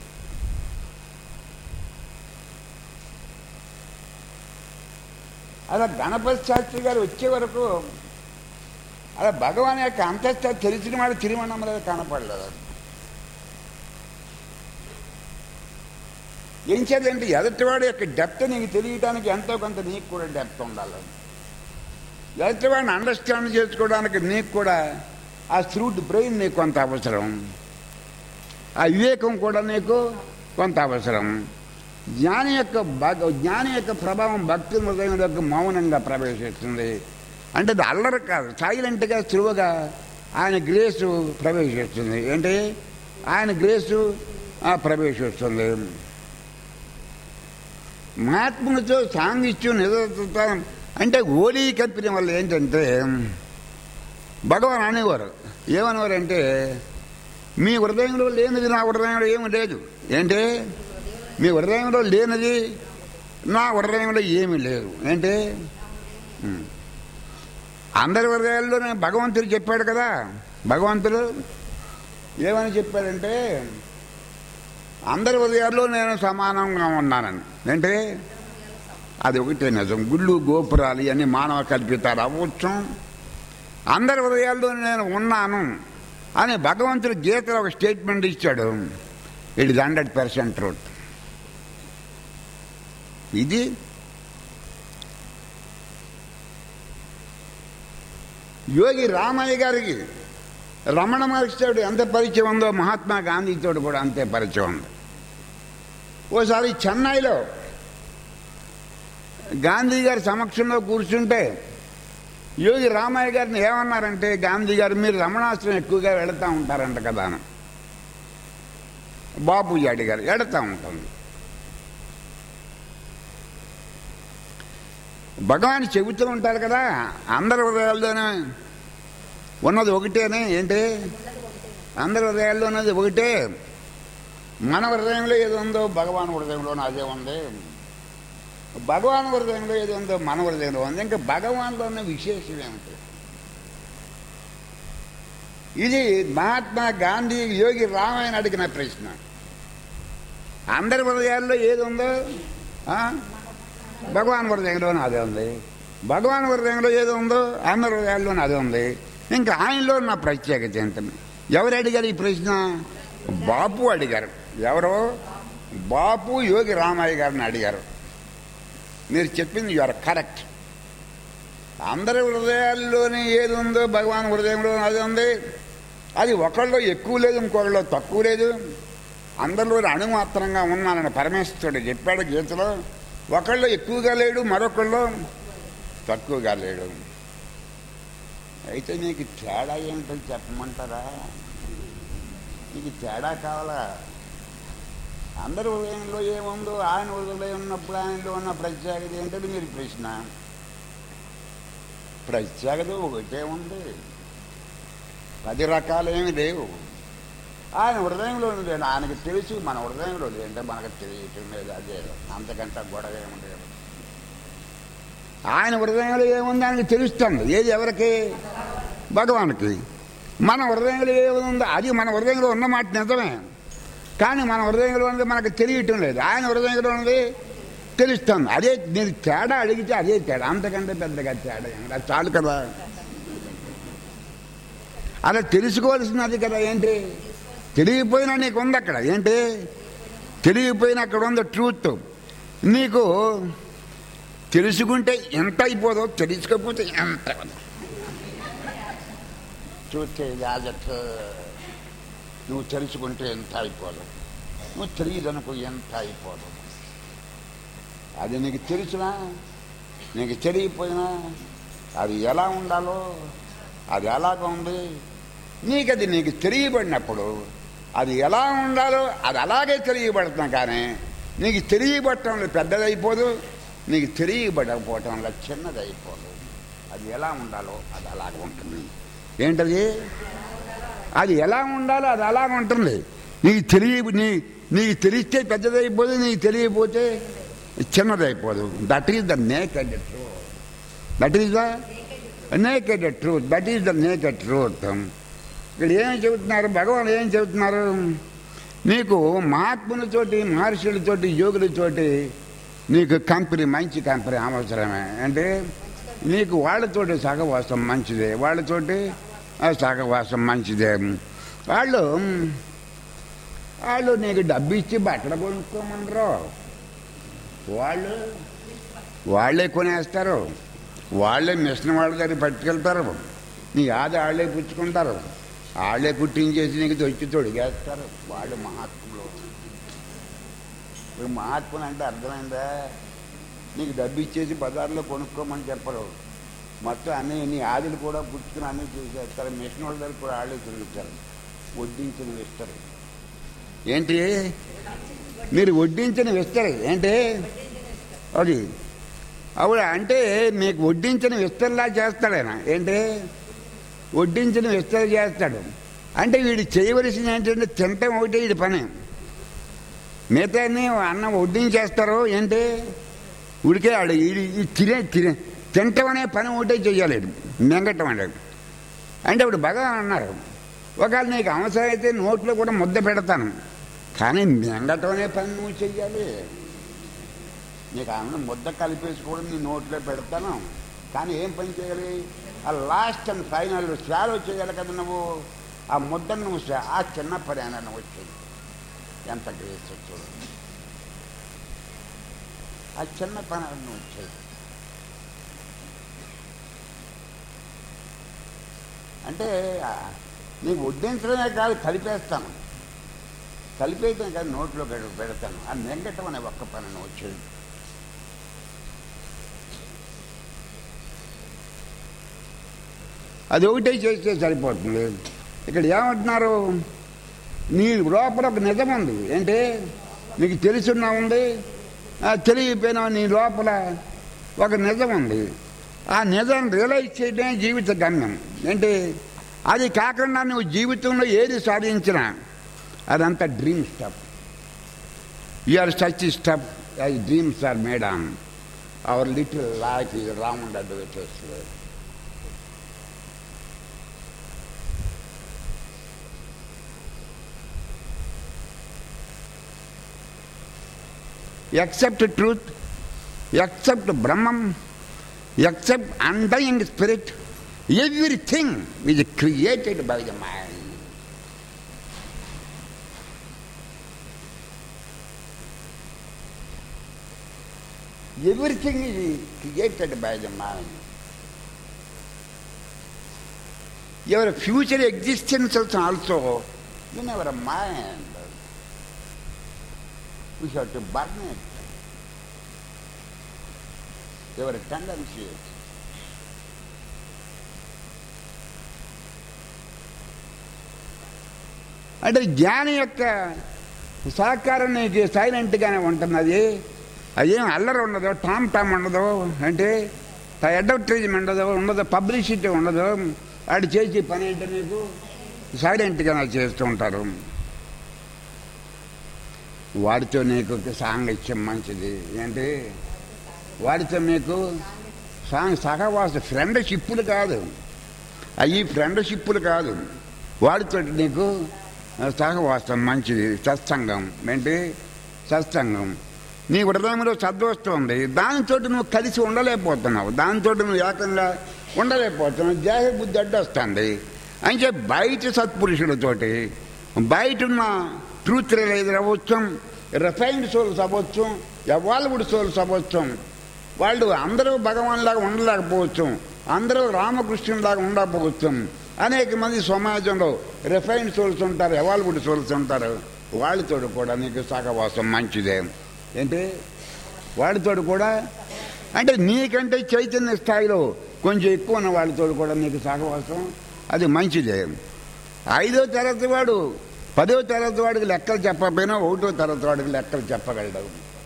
అలా గణపతి శాస్త్రి గారు వచ్చే వరకు అలా భగవాన్ యొక్క అంతస్తు తెలిసిన వాడు తిరుమణంలో కనపడలేదు ఏం చేద్దంటే ఎదుటివాడు యొక్క డెప్త్ నీకు తెలియడానికి ఎంతో కొంత నీకు కూడా డెప్త్ ఉండాలి ఎదుటివాడిని అండర్స్టాండ్ చేసుకోవడానికి నీకు కూడా ఆ స్రూట్ బ్రెయిన్ నీకు కొంత అవసరం ఆ వివేకం కూడా నీకు కొంత అవసరం జ్ఞాని యొక్క భగ జ్ఞాని యొక్క ప్రభావం భక్తి హృదయంలోకి మౌనంగా ప్రవేశిస్తుంది అంటే అది అల్లరి కాదు సైలెంట్గా సులువుగా ఆయన గ్రేసు ప్రవేశిస్తుంది ఏంటి ఆయన గ్రేసు ఆ, ప్రవేశిస్తుంది మహాత్ములతో సాంగిత్యం నిజత అంటే ఓలీ కంపెనీ వల్ల ఏంటంటే భగవాన్ అనేవారు ఏమనేవారు అంటే మీ హృదయంలో లేనిది నా హృదయంలో ఏమి లేదు ఏంటి మీ హృదయంలో లేనిది నా హృదయంలో ఏమీ లేదు ఏంటి ఉం. అందరి హృదయాల్లోనే భగవంతుడు చెప్పాడు కదా భగవంతుడు ఏమని చెప్పాడంటే అందరి హృదయాల్లో నేను సమానంగా ఉన్నానని అంటే అది ఒకటే నిజం గుళ్ళు గోపురాలు ఇవన్నీ మానవ కల్పితాలు అవ్వచ్చు అందరి హృదయాల్లో నేను ఉన్నాను అని భగవంతుడు గీతలో ఒక స్టేట్మెంట్ ఇచ్చాడు it is hundred percent truth ఇది యోగి రామయ్య గారికి రమణ మహర్షితోడు ఎంత పరిచయం ఉందో మహాత్మా గాంధీతో కూడా అంతే పరిచయం ఉంది ఓసారి చెన్నైలో గాంధీ గారి సమక్షంలో కూర్చుంటే యోగి రామయ్య గారిని ఏమన్నారంటే గాంధీ గారు మీరు రమణాశ్రమం ఎక్కువగా వెళతా ఉంటారంట కదా అని బాపూజీ అడిగారు ఎడతా ఉంటుంది భగవాన్ చెబుతూ ఉంటారు కదా అందరి హృదయాల్లోనే ఉన్నది ఒకటేనే ఏంటి అందరి హృదయాల్లో ఉన్నది ఒకటే మన హృదయంలో ఏది ఉందో భగవాన్ హృదయంలోనూ అదే ఉంది భగవాన్ హృదయంలో ఏది ఉందో మన హృదయంలో ఉంది ఇంకా భగవాన్లో ఉన్న విశేషం ఏమిటి ఇది మహాత్మా గాంధీ యోగి రామాయణ అడిగిన ప్రశ్న అందరి హృదయాల్లో ఏది ఉందో ఆ? భగవాన్ హృదయంలోనూ అదే ఉంది భగవాన్ హృదయంలో ఏది ఉందో అందరి హృదయాల్లోనూ అదే ఉంది ఇంకా ఆయనలో ఉన్న ప్రత్యేకత ఏంటని ఎవరు అడిగారు ఈ ప్రశ్న బాపు అడిగారు ఎవరు బాపు యోగి రామయ్య గారిని అడిగారు మీరు చెప్పింది యు ఆర్ కరెక్ట్ అందరి హృదయాల్లోనే ఏది ఉందో భగవాన్ హృదయంలో అది ఉంది అది ఒకళ్ళు ఎక్కువ లేదు ఇంకొకళ్ళు తక్కువ లేదు అందరిలో అణుమాత్రంగా ఉన్నానని పరమేశ్వరుడు చెప్పాడు గీతలో ఒకళ్ళు ఎక్కువగా లేడు మరొకళ్ళు తక్కువగా లేడు అయితే నీకు తేడా ఏంటో చెప్పమంటారా నీకు తేడా కావాలా అందరి హృదయంలో ఏముందో ఆయన హృదయంలో ఉన్నప్పుడు ఆయనలో ఉన్న ప్రత్యేకత ఏంటని మీరు ప్రశ్న ప్రత్యేకత ఒకటే ఉంది పది రకాలేమి లేవు ఆయన హృదయంలో లేదు ఆయనకు తెలుసు మన హృదయంలో లేదంటే మనకు తెలియటం లేదు అదే అంతకంటే గొడవ ఏమి లేదు ఆయన హృదయంలో ఏముంది ఆయనకు తెలుస్తుంది ఏది ఎవరికి భగవానికి మన హృదయంలో ఏముందో అది మన హృదయంలో ఉన్న మాట నిజమే కానీ మన హృదయంలో ఉన్నది మనకు తెలియటం లేదు ఆయన హృదయంలో ఉన్నది తెలుస్తుంది అదే నేను తేడా అడిగితే అదే తేడా అంతకంటే పెద్దగా తేడా ఏం లేదు. అది చాలు కదా అలా తెలుసుకోవాల్సినది కదా ఏంటి తెలియపోయినా నీకు ఉంది అక్కడ ఏంటి తెలియపోయినా అక్కడ ఉంది ట్రూత్ నీకు తెలుసుకుంటే ఎంత అయిపోదో తెలుసుకోకపోతే ఎంత చూస్తే యాజక్ నువ్వు తెలుసుకుంటే ఎంత అయిపోదు నువ్వు తెలియదనుకో ఎంత అయిపోదు అది నీకు తెలుసునా నీకు తెలియపోయినా అది ఎలా ఉండాలో అది ఎలాగ ఉంది నీకు అది నీకు తెలియబడినప్పుడు అది ఎలా ఉండాలో అది అలాగే తెలియబడుతున్నా కానీ నీకు తెలియబడటంలో పెద్దదైపోదు నీకు తెలియబడకపోవటంలో చిన్నదైపోదు అది ఎలా ఉండాలో అది అలాగే ఉంటుంది ఏంటది అది ఎలా ఉండాలో అది అలాగ ఉంటుంది నీకు తెలియ నీ నీకు తెలిస్తే పెద్దదైపోదు నీకు తెలియకపోతే చిన్నదైపోదు that is the naked truth that is the naked truth that is the naked truth ఇక్కడ ఏం చెబుతున్నారు భగవాన్ ఏం చెబుతున్నారు నీకు మహాత్ములతోటి మహర్షులతోటి యోగులతోటి నీకు కంపెనీ మంచి కంపెనీ అవసరమే అంటే నీకు వాళ్ళతోటి సహవాసం మంచిదే వాళ్ళతోటి ఆ సహవాసం మంచిదే వాళ్ళు వాళ్ళు నీకు డబ్బు ఇచ్చి బట్టలు కొనుక్కోమనరు వాళ్ళు వాళ్ళే కొనేస్తారు వాళ్ళే మిషన్ వాళ్ళ దగ్గర పట్టుకెళ్తారు నీ ఆది వాళ్ళే పుచ్చుకుంటారు వాళ్ళే కుట్టించేసి నీకు దొరికి తొడిగేస్తారు వాళ్ళు మహాత్ములు ఇప్పుడు మహాత్ములు అంటే అర్థమైందా నీకు డబ్బు ఇచ్చేసి బజార్లో కొనుక్కోమని చెప్పరు మొత్తం అన్ని నీ ఆదిలు కూడా పుచ్చుకుని అన్నీ చూసేస్తారు మిషన్ వాళ్ళ దగ్గర కూడా వాళ్ళే తిరుగుతారు వడ్డించినవి ఇస్తారు ఏంటి మీరు వడ్డించినవి ఇస్తారు ఏంటి అది అవును అంటే మీకు వడ్డించిన విస్తరలా చేస్తాడైనా ఏంటి వడ్డించిన విస్తర చేస్తాడు అంటే వీడు చేయవలసింది ఏంటంటే తినటం ఒకటి వీడి పని మిగతా అన్నం వడ్డించేస్తారు ఏంటి ఉడికే ఆడు ఈ తినే తినే తినటం అనే పని ఒకటే చెయ్యాలి వీడు. మింగటం అనేది అంటే ఇప్పుడు భగవాన్ అన్నారు ఒకవేళ నీకు అవసరం అయితే నోట్లో కూడా ముద్ద పెడతాను కానీ మింగటం అనే పని నువ్వు చెయ్యాలి నీకు అన్నం ముద్ద కలిపేసుకోవడం నీ నోట్లో పెడతాను కానీ ఏం పని చేయాలి ఆ లాస్ట్ అండ్ ఫైనల్ స్వాలో చేయాలి కదా నువ్వు ఆ ముద్దను నువ్వు స్వా- ఆ చిన్న పని అయినా నువ్వు వచ్చేది ఎంత గ్రేస్ చూడు ఆ చిన్న పని అయినా నువ్వు వచ్చేది అంటే ఆ, నీకు వడ్డించడమే కాదు కలిపేస్తాను కలిపేయటం కానీ నోట్లో పెడ- పెడతాను ఆ నెంగటం అనే ఒక్క పని వచ్చేది అది ఒకటే చేస్తే సరిపోతుంది ఇక్కడ ఏమంటున్నారు నీ లోపల ఒక నిజం ఉంది ఏంటి నీకు తెలుసున్నా ఉంది ఆ తెలియపోయినా నీ లోపల ఒక నిజం ఉంది ఆ నిజం రియలైజ్ చేయడమే జీవిత గమ్యం ఏంటి అది కాకుండా నువ్వు జీవితంలో ఏది సాధించినా అదంతా dream stuff you are such stuff as dreams are made on our little life is rounded with accept truth, accept Brahman, accept undying spirit, everything is created by the mind. Everything is created by the mind. Your future existence is also in our mind. We have to burn it. Your tendencies. అంటే జ్ఞాని యొక్క సహకారం నీకు సైలెంట్గానే ఉంటుంది అది అదేం అల్లరి ఉండదు టామ్ టామ్ ఉండదు అంటే అడ్వర్టైజ్మెంట్ ఉండదు ఉండదు పబ్లిసిటీ ఉండదు వాడు చేసే పని ఏంటో నీకు సైలెంట్గా చేస్తూ ఉంటారు వాడితో నీకు సాంగత్యం మంచిది ఏంటి వాడితో మీకు సాంగ్ సహవాస ఫ్రెండ్షిప్పులు కాదు అవి ఫ్రెండ్షిప్పులు కాదు వాడితో నీకు సహవాసం మంచిది సత్సంగం ఏంటి సత్సంగం నీ హృదయంలో సద్వస్తు ఉంది దానితో నువ్వు కలిసి ఉండలేకపోతున్నావు దానితో నువ్వు ఏకంగా ఉండలేకపోతున్నావు దేహ బుద్ధి అడ్డొస్తుంది అంటే బయట సత్పురుషులతోటి బయట ఉన్న ట్రూత్ రియలైజర్ అవ్వచ్చు రిఫైన్డ్ సోల్స్ అవ్వచ్చు ఎవాల్వుడ్ సోల్స్ అవ్వచ్చు వాళ్ళు అందరూ భగవాన్లాగా ఉండలేకపోవచ్చు అందరూ రామకృష్ణులాగా ఉండకపోవచ్చు అనేక మంది సమాజంలో రిఫైన్డ్ సోల్స్ ఉంటారు ఎవాల్వుడ్ సోల్స్ ఉంటారు వాళ్ళతో కూడా నీకు సహవాసం మంచిదే ఏంటి వాడితో కూడా అంటే నీకంటే చైతన్య స్థాయిలో కొంచెం ఎక్కువ ఉన్న వాళ్ళతో కూడా నీకు సహవాసం అది మంచిదే ఐదో తరగతి వాడు పదో తరగతి వాడికి లెక్కలు చెప్పకపోయినా ఒకటో తరగతి వాడికి లెక్కలు చెప్పగలడు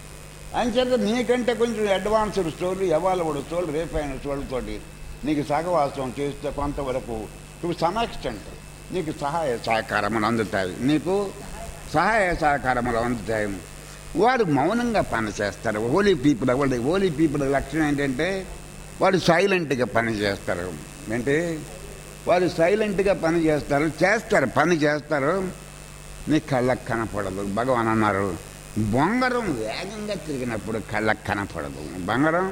అంచేత నీకంటే కొంచెం అడ్వాన్స్డ్ స్టోర్లు ఎవాల్వుడ్ స్టోర్లు రేపైన స్టోర్లతోటి నీకు సహవాసం చేస్తే కొంతవరకు టు సమ్ ఎక్స్టెంట్ నీకు సహాయ సహకారములు అందుతాయి నీకు సహాయ సహకారములు అందుతాయి వారు మౌనంగా పని చేస్తారు హోలీ పీపుల్ వాళ్ళు హోలీ పీపుల్ లక్షణం ఏంటంటే వాడు సైలెంట్గా పని చేస్తారు ఏంటి వారు సైలెంట్గా పని చేస్తారు చేస్తారు పని చేస్తారు నీ కళ్ళకు కనపడదు భగవాన్ అన్నారు బొంగరం వేగంగా తిరిగినప్పుడు కళ్ళకు కనపడదు బంగారం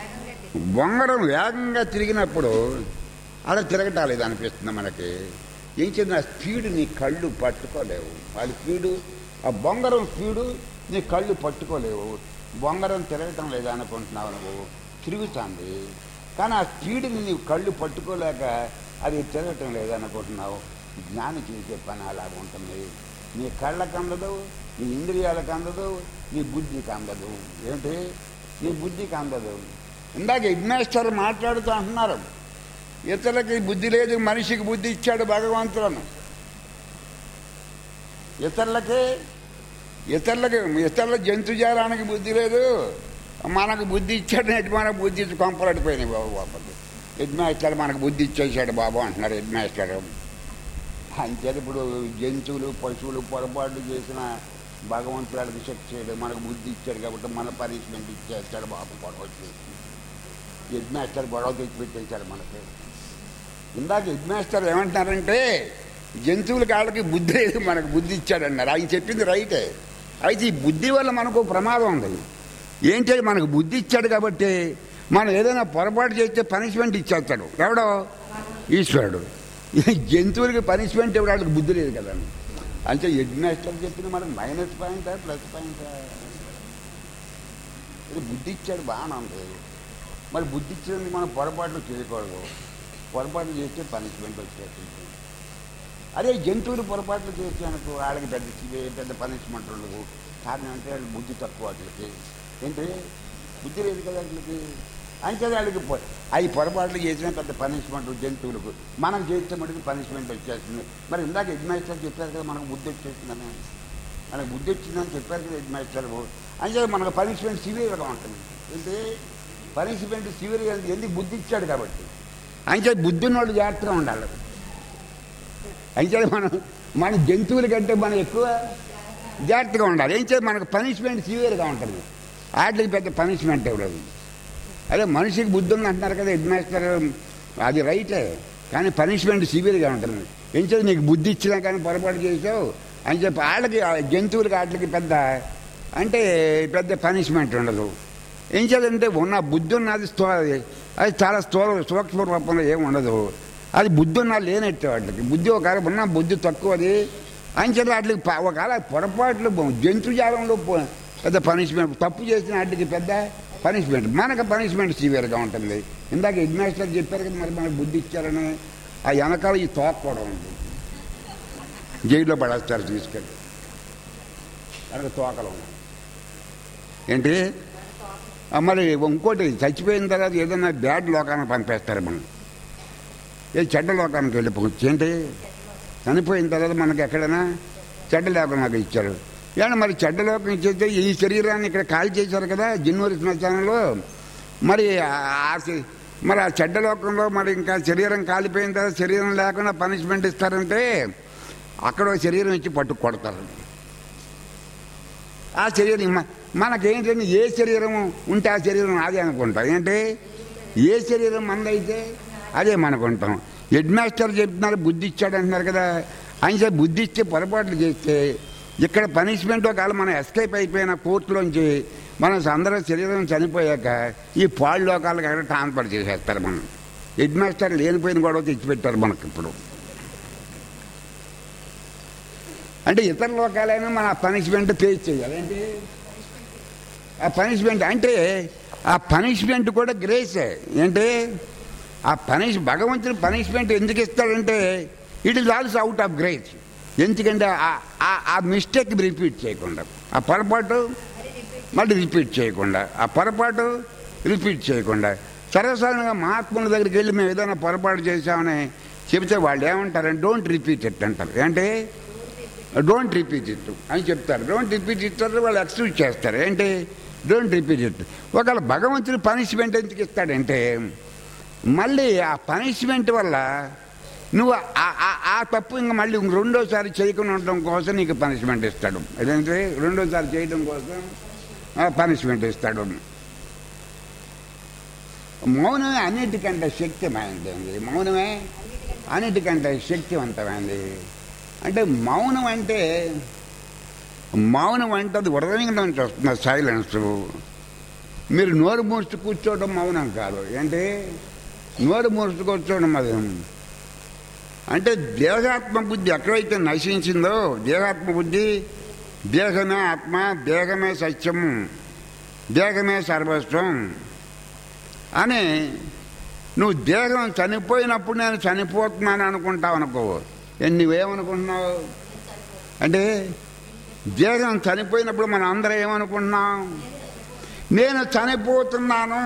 బొంగరం వేగంగా తిరిగినప్పుడు అలా తిరగటాలేదు అనిపిస్తుంది మనకి ఏం చేసిన స్పీడ్ నీ కళ్ళు పట్టుకోలేవు వాళ్ళ స్పీడు ఆ బొంగరం స్పీడు నీ కళ్ళు పట్టుకోలేవు బొంగరం తిరగటం లేదు అనుకుంటున్నావు నువ్వు తిరుగుతుంది కానీ ఆ స్పీడ్ని నీవు కళ్ళు పట్టుకోలేక అది తిరగటం లేదు అనుకుంటున్నావు జ్ఞాని చేసే పని అలాగ ఉంటుంది నీ కళ్ళకు అందదు నీ ఇంద్రియాలకు అందదు నీ బుద్ధికి అందదు ఏంటి నీ బుద్ధికి అందదు ఇందాక ఇగ్నేశ్వర్ మాట్లాడుతూ అంటున్నారు ఇతరులకి బుద్ధి లేదు మనిషికి బుద్ధి ఇచ్చాడు భగవంతులను ఇతరులకి ఇతరులకి ఇతరుల జంతుజాలానికి బుద్ధి లేదు మనకు బుద్ధి ఇచ్చాడు నేటి మనకు బుద్ధి ఇచ్చి కొంపలడిపోయినాయి బాబు బాబు హెడ్మాస్టర్ మనకు బుద్ధి ఇచ్చేసాడు బాబు అంటున్నారు హెడ్మాస్టర్ అంతే ఇప్పుడు జంతువులు పశువులు పొరపాటు చేసిన భగవంతుడికి శక్తి చేయడు మనకు బుద్ధి ఇచ్చాడు కాబట్టి మన పనిష్మెంట్ ఇచ్చేస్తాడు బాబు గొడవ చేసి హెడ్మాస్టర్ గొడవ తెచ్చి పెట్టేశాడు మనకి ఇందాక హెడ్మాస్టర్ ఏమంటున్నారంటే జంతువుల కాళ్ళకి బుద్ధి లేదు మనకు బుద్ధి ఇచ్చాడన్నారు ఆయన చెప్పింది రైటే అయితే ఈ బుద్ధి వల్ల మనకు ప్రమాదం ఉంది ఏంటంటే మనకు బుద్ధి ఇచ్చాడు కాబట్టి మనం ఏదైనా పొరపాటు చేస్తే పనిష్మెంట్ ఇచ్చేస్తాడు ఎవడో ఈశ్వరుడు ఈ జంతువులకి పనిష్మెంట్ ఇవ్వడానికి బుద్ధి లేదు కదా అంటే హెడ్మాస్టర్ చెప్పిన మనకు మైనస్ పాయింటా ప్లస్ పాయింటా ఇది బుద్ధి ఇచ్చాడు బాగానే ఉంది మరి బుద్ధి ఇచ్చినందుకు మనం పొరపాట్లు చేయకూడదు పొరపాటు చేస్తే పనిష్మెంట్ వచ్చేస్తుంది అదే జంతువులు పొరపాట్లు చేసానుకో వాళ్ళకి పెద్ద శివే- పెద్ద పనిష్మెంట్ ఉండదు కారణం అంటే వాళ్ళు బుద్ధి తక్కువ వాటికి ఏంటి బుద్ధి లేదు కదా వాటికి అంటే వాళ్ళకి పొ- అవి పొరపాట్లు చేసిన పెద్ద పనిష్మెంట్ జంతువులకు మనం చేస్తే మటుకు పనిష్మెంట్ వచ్చేస్తుంది మరి ఇందాక ఎడ్మాస్టర్ చెప్పారు కదా మనకు బుద్ధి వచ్చేస్తుందని మనకు బుద్ధి వచ్చిందని చెప్పారు కదా ఎడ్మాస్టర్ అంటే మనకు పనిష్మెంట్ సివియర్గా ఉంటుంది ఏంటి పనిష్మెంట్ సివియర్గా ఎందుకు బుద్ధి ఇచ్చాడు కాబట్టి అంటే బుద్ధి ఉన్నోళ్ళు జాగ్రత్తగా ఉండాలి అయితే మనం మన జంతువుల కంటే మనం ఎక్కువ జాగ్రత్తగా ఉండాలి ఏం చేయాలి మనకు పనిష్మెంట్ సివియర్గా ఉంటుంది వాటికి పెద్ద పనిష్మెంట్ ఇవ్వలేదు అదే మనిషికి బుద్ధి ఉంది అంటున్నారు కదా హెడ్ మాస్టర్ అది రైటే కానీ పనిష్మెంట్ సివియర్గా ఉంటుంది ఏం చేయాలి నీకు బుద్ధి ఇచ్చినా కానీ పొరపాటు చేసావు అని చెప్పి వాళ్ళకి ఆ జంతువులకి వాటికి పెద్ద అంటే పెద్ద పనిష్మెంట్ ఉండదు ఏం చేయాలంటే ఉన్న బుద్ధి ఉన్నది స్థూ అది చాలా స్థూల సూక్ష్మ రూపంలో ఏమి ఉండదు అది బుద్ధి ఉన్నా లేనట్టే వాటికి బుద్ధి ఒకవేళ ఉన్న బుద్ధి తక్కువది అని చెప్పి వాటికి ప- ఒకవేళ పొరపాట్లు జంతుజాలంలో పో- పెద్ద పనిష్మెంట్ తప్పు చేసిన వాటికి పెద్ద పనిష్మెంట్ మనకు పనిష్మెంట్ సివియర్గా ఉంటుంది ఇందాక హెడ్ మాస్టర్ చెప్పారు కదా మరి మనకు బుద్ధి ఇచ్చారని ఆ వెనకాల ఈ తోక కూడా ఉంది జైల్లో పడేస్తారు తీసుకెళ్ళి మనకు తోకలు ఉన్నాయి ఏంటి ఆ, మరి ఇంకోటి చచ్చిపోయిన తర్వాత ఏదైనా బ్యాడ్ లోకానికి పంపేస్తారు మనం ఏ చెడ్డ లోకానికి వెళ్ళిపోవచ్చు ఏంటి చనిపోయిన తర్వాత మనకి ఎక్కడైనా చెడ్డ లోకం నాకు ఇచ్చారు ఏమన్నా మరి చెడ్డ లోకం ఇచ్చేస్తే ఈ శరీరాన్ని ఇక్కడ కాల్ చేశారు కదా జిన్నూరి శ్మశానంలో మరి ఆ- ఆ శ- మరి ఆ చెడ్డ లోకంలో మరి ఇంకా శరీరం కాలిపోయిన తర్వాత శరీరం లేకుండా పనిష్మెంట్ ఇస్తారంటే అక్కడ ఒక శరీరం ఇచ్చి పట్టు కొడతారు ఆ శరీరం మ- మనకేంటంటే ఏ శరీరం ఉంటే ఆ శరీరం అదే అనుకుంటాం ఏంటి ఏ శరీరం మందైతే అదే మనకుంటాం హెడ్ మాస్టర్ చెప్తున్నారు బుద్ధి ఇచ్చాడు అంటున్నారు కదా ఆయన చెప్పి బుద్ధి ఇచ్చే పొరపాట్లు చేస్తే ఇక్కడ పనిష్మెంట్ ఒకవేళ మనం ఎస్కేప్ అయిపోయిన కోర్టులోంచి మన అందరం శరీరం చనిపోయాక ఈ పాడు లోకాలకు అక్కడ ట్రాన్స్ఫర్ చేసేస్తారు మనం హెడ్ మాస్టర్ లేనిపోయిన గొడవ తెచ్చిపెట్టారు మనకి ఇప్పుడు అంటే ఇతర లోకాలైనా మన పనిష్మెంట్ ఫేస్ చేయాలి ఏంటి ఆ పనిష్మెంట్ అంటే ఆ పనిష్మెంట్ కూడా గ్రేసే ఏంటి ఆ పనిష్ భగవంతుడు పనిష్మెంట్ ఎందుకు ఇస్తాడంటే it is also out of grace ఎందుకంటే ఆ- ఆ- ఆ మిస్టేక్ రిపీట్ చేయకుండా ఆ పొరపాటు మళ్ళీ రిపీట్ చేయకుండా ఆ పొరపాటు రిపీట్ చేయకుండా సర్వసాధారణంగా మహాత్ముల దగ్గరికి వెళ్ళి మేము ఏదైనా పొరపాటు చేశామని చెబితే వాళ్ళు ఏమంటారంటే డోంట్ రిపీట్ ఇట్ అంటారు ఏంటి డోంట్ రిపీట్ ఇట్ అని చెప్తారు డోంట్ రిపీట్ ఇట్ అంటే వాళ్ళు ఎక్స్క్యూజ్ చేస్తారు ఏంటి డోంట్ రిపీట్ ఇట్ ఒకవేళ భగవంతుడు పనిష్మెంట్ ఎందుకు ఇస్తాడంటే మళ్ళీ ఆ పనిష్మెంట్ వల్ల నువ్వు ఆ- ఆ- ఆ తప్పు ఇంకా మళ్ళీ ఇంక రెండోసారి చేయకుండా ఉండడం కోసం నీకు పనిష్మెంట్ ఇస్తాడు అదేంటి రెండోసారి చేయడం కోసం పనిష్మెంట్ ఇస్తాడు మౌనమే అన్నిటికంటే శక్తిమైనది మౌనమే అన్నిటికంటే శక్తివంతమైనది అంటే మౌనం అంటే మౌనం అంటే అది హృదయం నుంచి వస్తుంది సైలెన్స్ మీరు నోరు మూసి కూర్చోవడం మౌనం కాదు ఏంటి నోరు మూసి కూర్చోవడం అది అంటే దేహాత్మ బుద్ధి ఎక్కడైతే నశించిందో దేహాత్మ బుద్ధి దేహమే ఆత్మ దేహమే సత్యము దేహమే సర్వస్వం అని నువ్వు దేహం చనిపోయినప్పుడు నేను చనిపోతున్నాను అనుకుంటావు అనుకో ఏ నువ్వేమనుకుంటున్నావు అంటే దేహం చనిపోయినప్పుడు మనం అందరం ఏమనుకుంటున్నాం నేను చనిపోతున్నాను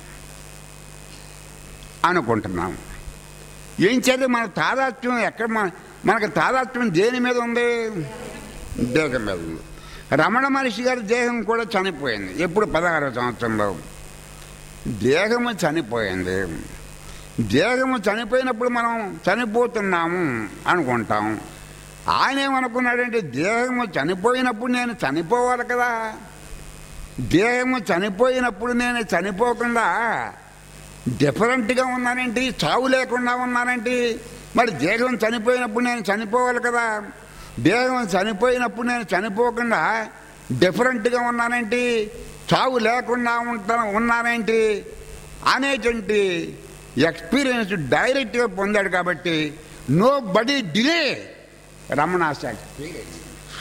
అనుకుంటున్నాం ఏం చేత మన తాదాత్మ్యం ఎక్కడ మన మనకు తాదాత్మ్యం దేని మీద ఉంది దేహం మీద ఉంది రమణ మహర్షి గారి దేహం కూడా చనిపోయింది ఎప్పుడు పదహారవ సంవత్సరంలో దేహము చనిపోయింది దేహము చనిపోయినప్పుడు మనం చనిపోతున్నాము అనుకుంటాం ఆయన ఏమనుకున్నాడంటే దేహము చనిపోయినప్పుడు నేను చనిపోవాలి కదా దేహము చనిపోయినప్పుడు నేను చనిపోకుండా డిఫరెంట్గా ఉన్నానేంటి చావు లేకుండా ఉన్నానేంటి మరి దేహం చనిపోయినప్పుడు నేను చనిపోవాలి కదా దేహం చనిపోయినప్పుడు నేను చనిపోకుండా డిఫరెంట్గా ఉన్నానేంటి చావు లేకుండా ఉంటా ఉన్నానేంటి అనేటువంటి ఎక్స్పీరియన్స్ డైరెక్ట్గా పొందాడు కాబట్టి nobody delay Ramana's experience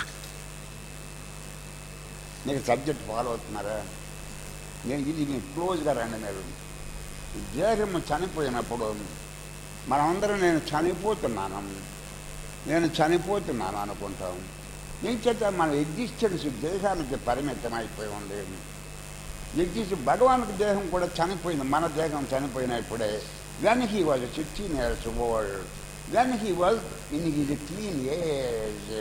మీకు సబ్జెక్ట్ ఫాలో అవుతున్నారా నేను ఇది నేను క్లోజ్గా రండి మీరు దేహము చనిపోయినప్పుడు మనమందరం నేను చనిపోతున్నాను నేను చనిపోతున్నాను అనుకుంటాం ఏం చేత మన ఎగ్జిస్టెన్స్ దేహానికి పరిమితం అయిపోయి ఉంది ఎగ్జిస్ట్ భగవానికి దేహం కూడా చనిపోయింది మన దేహం చనిపోయినప్పుడే when he was sixteen years old when he was in his clean age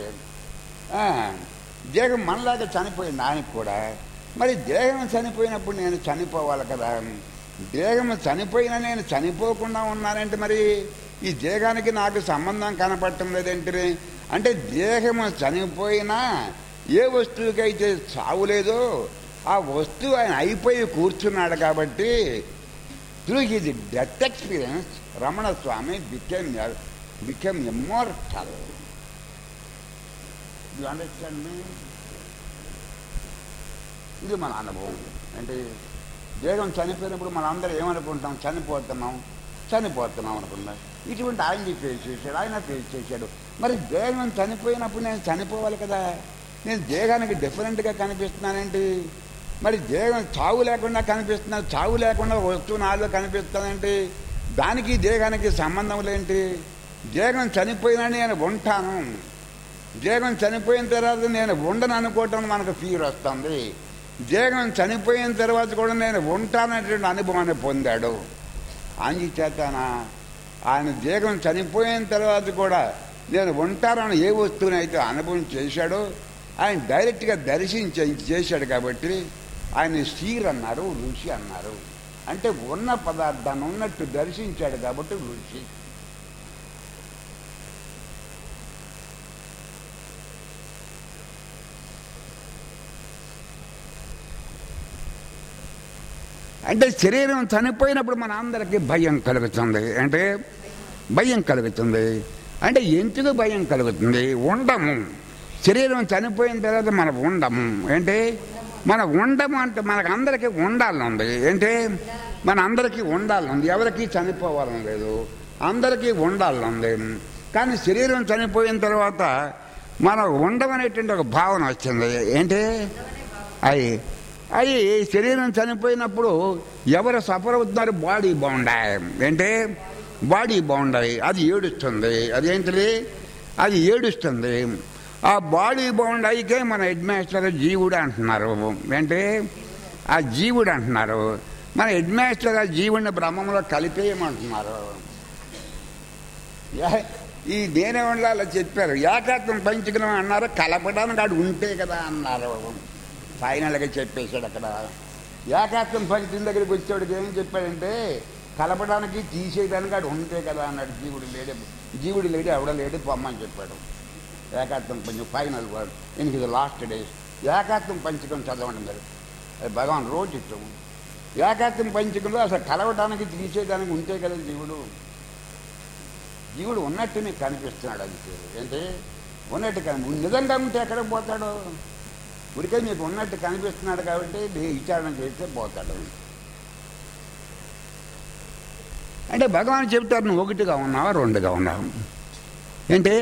దేహం మనలాగా చనిపోయింది ఆయనకు కూడా మరి దేహం చనిపోయినప్పుడు నేను చనిపోవాలి కదా దేహం చనిపోయినా నేను చనిపోకుండా ఉన్నానంటే మరి ఈ దేహానికి నాకు సంబంధం కనపడటం లేదేంటి అంటే దేహము చనిపోయినా ఏ వస్తువుకైతే చావులేదో ఆ వస్తువు ఆయన అయిపోయి కూర్చున్నాడు కాబట్టి through his death experience Ramana Swami became became immortal you understand me ఇది మన అనుభవం అంటే దేహం చనిపోయినప్పుడు మనం అందరం ఏమనుకుంటాం చనిపోతున్నాం చనిపోతున్నాం అనుకుంటాం ఇటువంటి ఆయన ఫేస్ చేశాడు ఆయన ఫేస్ చేశాడు మరి దేహం చనిపోయినప్పుడు నేను చనిపోవాలి కదా నేను దేహానికి డిఫరెంట్గా కనిపిస్తున్నానేంటి మరి దేహం చావు లేకుండా కనిపిస్తున్నాను చావు లేకుండా వస్తువు నాలో కనిపిస్తానంటే దానికి దేహానికి సంబంధం లేంటి దేహం చనిపోయినా నేను ఉంటాను దేహం చనిపోయిన తర్వాత నేను ఉండను అనుకోవటం మనకు ఫీర్ వస్తుంది దేహం చనిపోయిన తర్వాత కూడా నేను ఉంటానటువంటి అనుభవాన్ని పొందాడు చేతన ఆయన దేహం చనిపోయిన తర్వాత కూడా నేను ఉంటానని ఏ వస్తువునైతే అనుభవం చేశాడో ఆయన డైరెక్ట్గా దర్శించ చేశాడు కాబట్టి ఆయన శ్రీర్ అన్నారు ఋషి అన్నారు అంటే ఉన్న పదార్థాన్ని ఉన్నట్టు దర్శించాడు కాబట్టి ఋషి అంటే శరీరం చనిపోయినప్పుడు మన అందరికీ భయం కలుగుతుంది అంటే భయం కలుగుతుంది అంటే ఎందుకు భయం కలుగుతుంది ఉండము శరీరం చనిపోయిన తర్వాత మనం ఉండము ఏంటి మన ఉండము అంటే మనకు అందరికీ ఉండాలని ఉంది ఏంటి మన అందరికీ ఉండాలని ఉంది ఎవరికి చనిపోవాలని లేదు అందరికీ ఉండాలని ఉంది కానీ శరీరం చనిపోయిన తర్వాత మనం ఉండమనేటువంటి ఒక భావన వచ్చింది ఏంటి అయి అది శరీరం చనిపోయినప్పుడు ఎవరు సఫర్ అవుతున్నారు బాడీ బాగుండాయి ఏంటి బాడీ బాగుండాయి అది ఏడుస్తుంది అదేంటిది అది ఏడుస్తుంది ఆ బాడీ బాగుండాయికే మన హెడ్ మాస్టర్ జీవుడు అంటున్నారు ఏంటి ఆ జీవుడు అంటున్నారు మన హెడ్ మాస్టర్ ఆ జీవుడిని బ్రహ్మంలో కలిపేయమంటున్నారు ఏ- ఈ నేనే అలా చెప్పారు ఏకాత్వం పంచుకున్నాం అన్నారు కలపడానికి ఆడు ఉంటే కదా అన్నారు ఫైనల్గా చెప్పేశాడు అక్కడ ఏకాత్వం పంచిన దగ్గరికి వచ్చేవాడికి ఏం చెప్పాడంటే కలపడానికి తీసేయడానికి ఆడు ఉంటే కదా అన్నాడు జీవుడు లేడే జీవుడు లేడు ఎవడ లేడు పొమ్మని చెప్పాడు Ekatvam Pancham final word in his last days Ekatvam Panchakam చదవండి మీరు అది భగవాన్ రోజు ఇష్టం ఏకాత్వం పంచకంలో అసలు కలవటానికి తీసేయడానికి ఉంటే కదా జీవుడు జీవుడు ఉన్నట్టు నీకు కనిపిస్తున్నాడు అంతే ఏంటి ఉన్నట్టు కని నిజంగా ఉంటే ఎక్కడికి పోతాడు ఉడికే నీకు ఉన్నట్టు కనిపిస్తున్నాడు కాబట్టి నీ విచారణ చేస్తే పోతాడు అంటే భగవాన్ చెప్తారు నువ్వు ఒకటిగా ఉన్నావా రెండుగా ఉన్నావు ఏంటి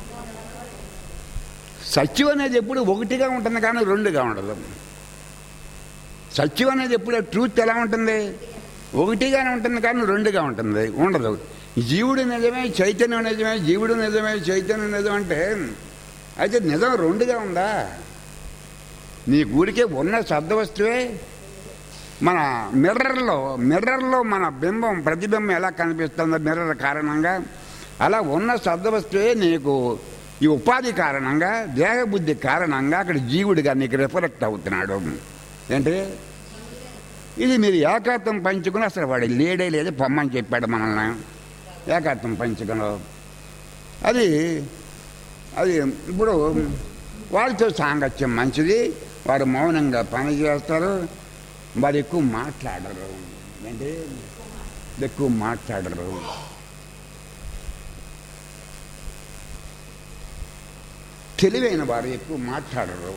సత్యం అనేది ఎప్పుడు ఒకటిగా ఉంటుంది కానీ రెండుగా ఉండదు సత్యం అనేది ఎప్పుడు ట్రూత్ ఎలా ఉంటుంది ఒకటిగానే ఉంటుంది కానీ రెండుగా ఉంటుంది ఉండదు జీవుడు నిజమే చైతన్యం నిజమే జీవుడు నిజమే చైతన్యం నిజం అంటే అయితే నిజం రెండుగా ఉందా నీ ఊరికే ఉన్న శబ్దవస్తువే మన మిర్రర్లో మిర్రర్లో మన బింబం ప్రతిబింబం ఎలా కనిపిస్తుందో మిర్రర్ కారణంగా అలా ఉన్న శబ్దవస్తువే నీకు ఈ ఉపాధి కారణంగా దేహబుద్ధి కారణంగా అక్కడ జీవుడిగా నీకు రిఫ్లెక్ట్ అవుతున్నాడు ఏంటి ఇది మీరు ఏకాత్వం పంచుకుని అసలు వాడు లేడే లేదు పొమ్మని చెప్పాడు మనల్ని ఏకాత్వం పంచుకుని అది అది ఇప్పుడు వాళ్ళతో సాంగత్యం మంచిది వారు మౌనంగా పని చేస్తారు వారు ఎక్కువ మాట్లాడరు అంటే ఎక్కువ మాట్లాడరు తెలివైన వారు ఎక్కువ మాట్లాడరు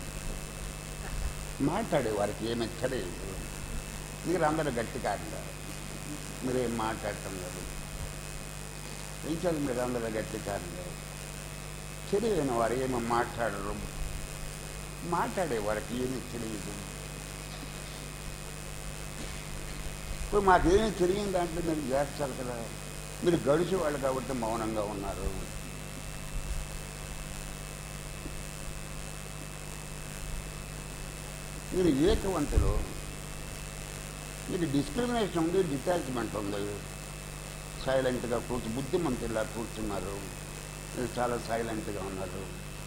మాట్లాడే వారికి ఏమి తెలియదు మీరు అందరూ గట్టిగా అంటారు మీరేం మాట్లాడటం లేదు ఏం చేయాలి మీరు అందరూ గట్టిగా అంటారు తెలివైన వారు ఏమో మాట్లాడరు మాట్లాడే వారికి ఏమీ తెలియదు ఇప్పుడు మాకేమీ తెలియని దాంట్లో మీరు చేస్తారు కదా మీరు గడిచి వాళ్ళు కాబట్టి మౌనంగా ఉన్నారు మీరు ఏకవంతులు మీకు డిస్క్రిమినేషన్ ఉంది డిటాచ్మెంట్ ఉంది సైలెంట్గా కూర్చు బుద్ధిమంతులా కూర్చున్నారు మీరు చాలా సైలెంట్గా ఉన్నారు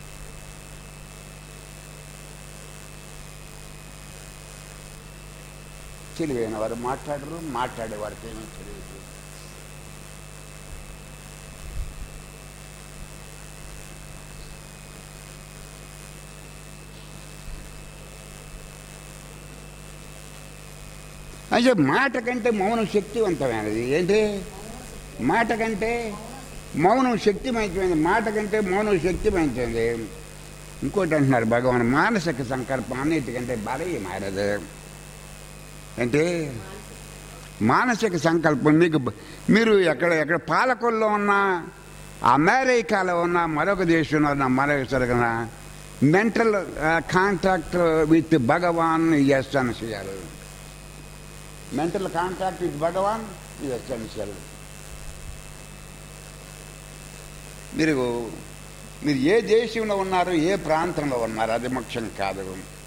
తెలివైన వారు మాట్లాడరు మాట్లాడే వారికి ఏమీ తెలియదు అయితే మాట కంటే మౌనం శక్తివంతమైనది ఏంటి మాట కంటే మౌనం శక్తివంతమైనది మాట కంటే మౌనం శక్తివంతమైనది ఇంకోటి అంటున్నారు భగవాన్ మానసిక సంకల్పం అన్నిటికంటే బలయమైనది అంటే మానసిక సంకల్పం మీకు మీరు ఎక్కడ ఎక్కడ పాలకొల్లో ఉన్నా అమెరికాలో ఉన్న మరొక దేశంలో ఉన్న మరొక సరిగిన mental contact with Bhagavan essential mental contact with Bhagavan essential మీరు మీరు ఏ దేశంలో ఉన్నారు ఏ ప్రాంతంలో ఉన్నారు అది ముఖ్యం కాదు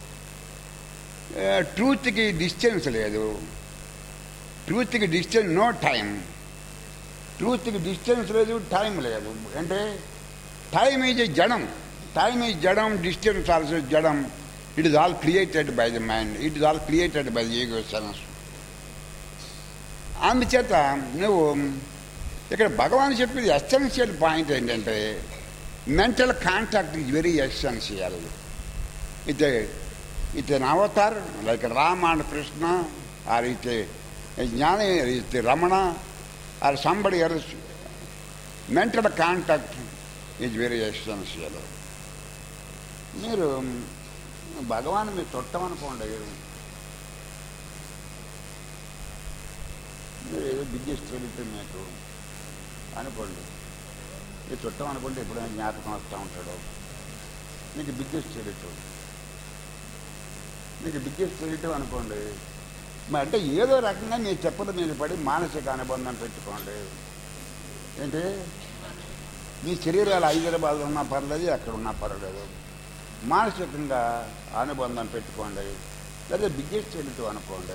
ట్రూత్కి డిస్టెన్స్ లేదు ట్రూత్కి డిస్టెన్స్ నో టైం ట్రూత్కి డిస్టెన్స్ లేదు టైం లేదు అంటే టైం ఈజ్ జడం టైం ఈజ్ జడం డిస్టెన్స్ ఆల్సో జడం it is all created by the mind it is all created by the ego sense అందుచేత నువ్వు ఇక్కడ భగవాన్ చెప్పేది ఎసెన్షియల్ పాయింట్ ఏంటంటే mental contact is very essential it it an avatar like Rama and Krishna or it a, a Jnani or it a Ramana or somebody else. Mental contact is very essential. మీరు భగవాన్ మీరు చుట్టమనుకోండి మీరు ఏదో biggest వెళ్తే మీకు అనుకోండి మీరు చుట్టం అనుకుంటే ఎప్పుడైనా జ్ఞాపకం వస్తూ ఉంటాడు మీకు బిగ్గెస్ట్ వెళ్తాడు మీకు బిగ్గెస్ట్ క్రెడిట్ అనుకోండి మరి అంటే ఏదో రకంగా మీ చెప్పుల మీద పడి మానసిక అనుబంధం పెట్టుకోండి ఏంటి మీ శరీరాలు హైదరాబాద్ ఉన్నా పర్లేదు ఎక్కడ ఉన్నా పర్లేదు మానసికంగా అనుబంధం పెట్టుకోండి లేదా బిగ్గెస్ట్ క్రెడిట్ అనుకోండి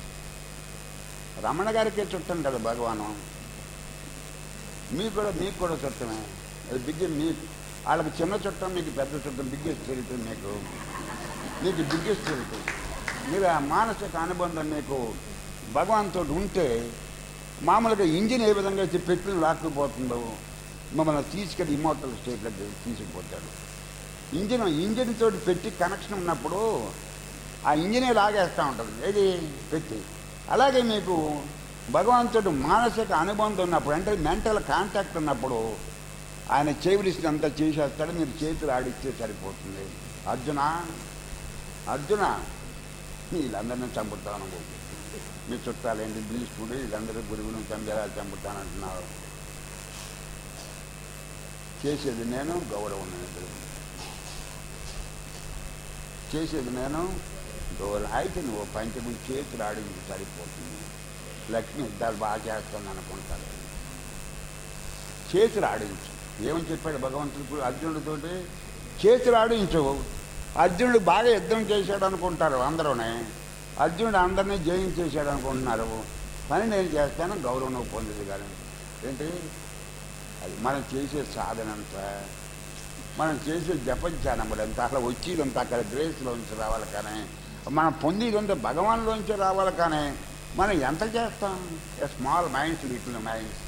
రమణ గారికే చుట్టం కదా భగవాను మీకు కూడా మీకు కూడా చుట్టమే అది బిగ్గ మీ వాళ్ళకి చిన్న చుట్టం మీకు పెద్ద చుట్టం బిగ్గెస్ట్ క్రెడిట్ మీకు మీకు బిగ్గెస్ట్ వెళ్తుంది మీరు ఆ మానసిక అనుబంధం మీకు భగవాన్తో ఉంటే మామూలుగా ఇంజిన్ ఏ విధంగా అయితే పెట్టుకుని లాక్కుపోతుందో మమ్మల్ని తీసుకెళ్ళి ఇమోటల్ స్టేట్లోకి తీసుకుపోతాడు ఇంజిన్ ఇంజిన్ తోటి పెట్టి కనెక్షన్ ఉన్నప్పుడు ఆ ఇంజినే లాగేస్తూ ఉంటుంది ఏది పెట్టి అలాగే మీకు భగవంతుడు మానసిక అనుబంధం ఉన్నప్పుడు అంటే మెంటల్ కాంటాక్ట్ ఉన్నప్పుడు ఆయన చేయవలసినంత చేసేస్తాడు మీరు చేతులు ఆడిస్తే సరిపోతుంది అర్జున అర్జున వీళ్ళందరినీ చంపుతాను మీ చుట్టాలేంటి భీష్ముడు వీళ్ళందరూ గురువును చంపేలా చంపుతానంటున్నారు చేసేది నేను గౌరవం నేను చేసేది నేను గౌరవం అయితే నువ్వు పంచముని చేతులు ఆడించి సరిపోతుంది లక్ష్మి ఇద్దరు బాగా చేస్తాను అనుకుంటారు చేతులు ఆడించు ఏమని చెప్పాడు భగవంతుడు అర్జునుడితోటి చేతులు ఆడించు అర్జునుడు బాగా యుద్ధం చేశాడు అనుకుంటారు అందరూనే అర్జునుడు అందరినీ జయించేశాడు అనుకుంటున్నారు పని నేను చేస్తాను గౌరవం నువ్వు పొందేది కానీ ఏంటి అది మనం చేసే సాధన అంతా మనం చేసే జపధ్యానములంతా అట్లా వచ్చేదంతా అక్కడ గ్రేస్లోంచి రావాలి కానీ మనం పొందేదంతా భగవాన్లోంచి రావాలి కానీ మనం ఎంత చేస్తాం a small minds little minds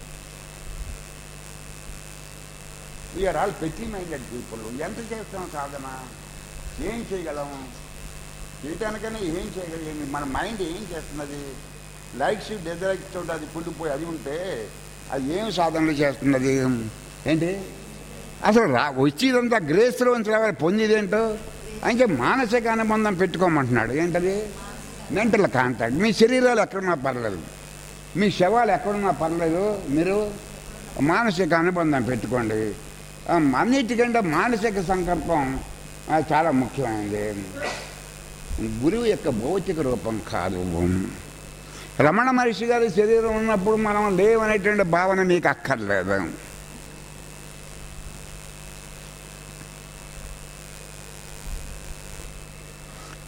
we are all petty minded people ఎంత చేస్తాం సాధన ఏం చేయగలం చేయటానికైనా ఏం చేయగలం మన మైండ్ ఏం చేస్తున్నది లైక్స్ డిజైక్స్ తోటి అది కుళ్ళిపోయి అది ఉంటే అది ఏం సాధనలు చేస్తున్నది ఏంటి అసలు రా వచ్చేదంతా గ్రేస్లో ఉంచి రావాలి పొందేదేంటో అయితే మానసిక అనుబంధం పెట్టుకోమంటున్నాడు ఏంటది మెంటల్ కాంటాక్ట్ మీ శరీరాలు ఎక్కడున్నా పర్లేదు మీ శవాలు ఎక్కడున్నా పర్లేదు మీరు మానసిక అనుబంధం పెట్టుకోండి ఆ, అన్నిటికంటే మానసిక సంకల్పం ఆ, చాలా ముఖ్యమైనది గురువు యొక్క భౌతిక రూపం కాదు రమణ మహర్షి గారి శరీరం ఉన్నప్పుడు మనం లేవనేటువంటి భావన మీకు అక్కర్లేదు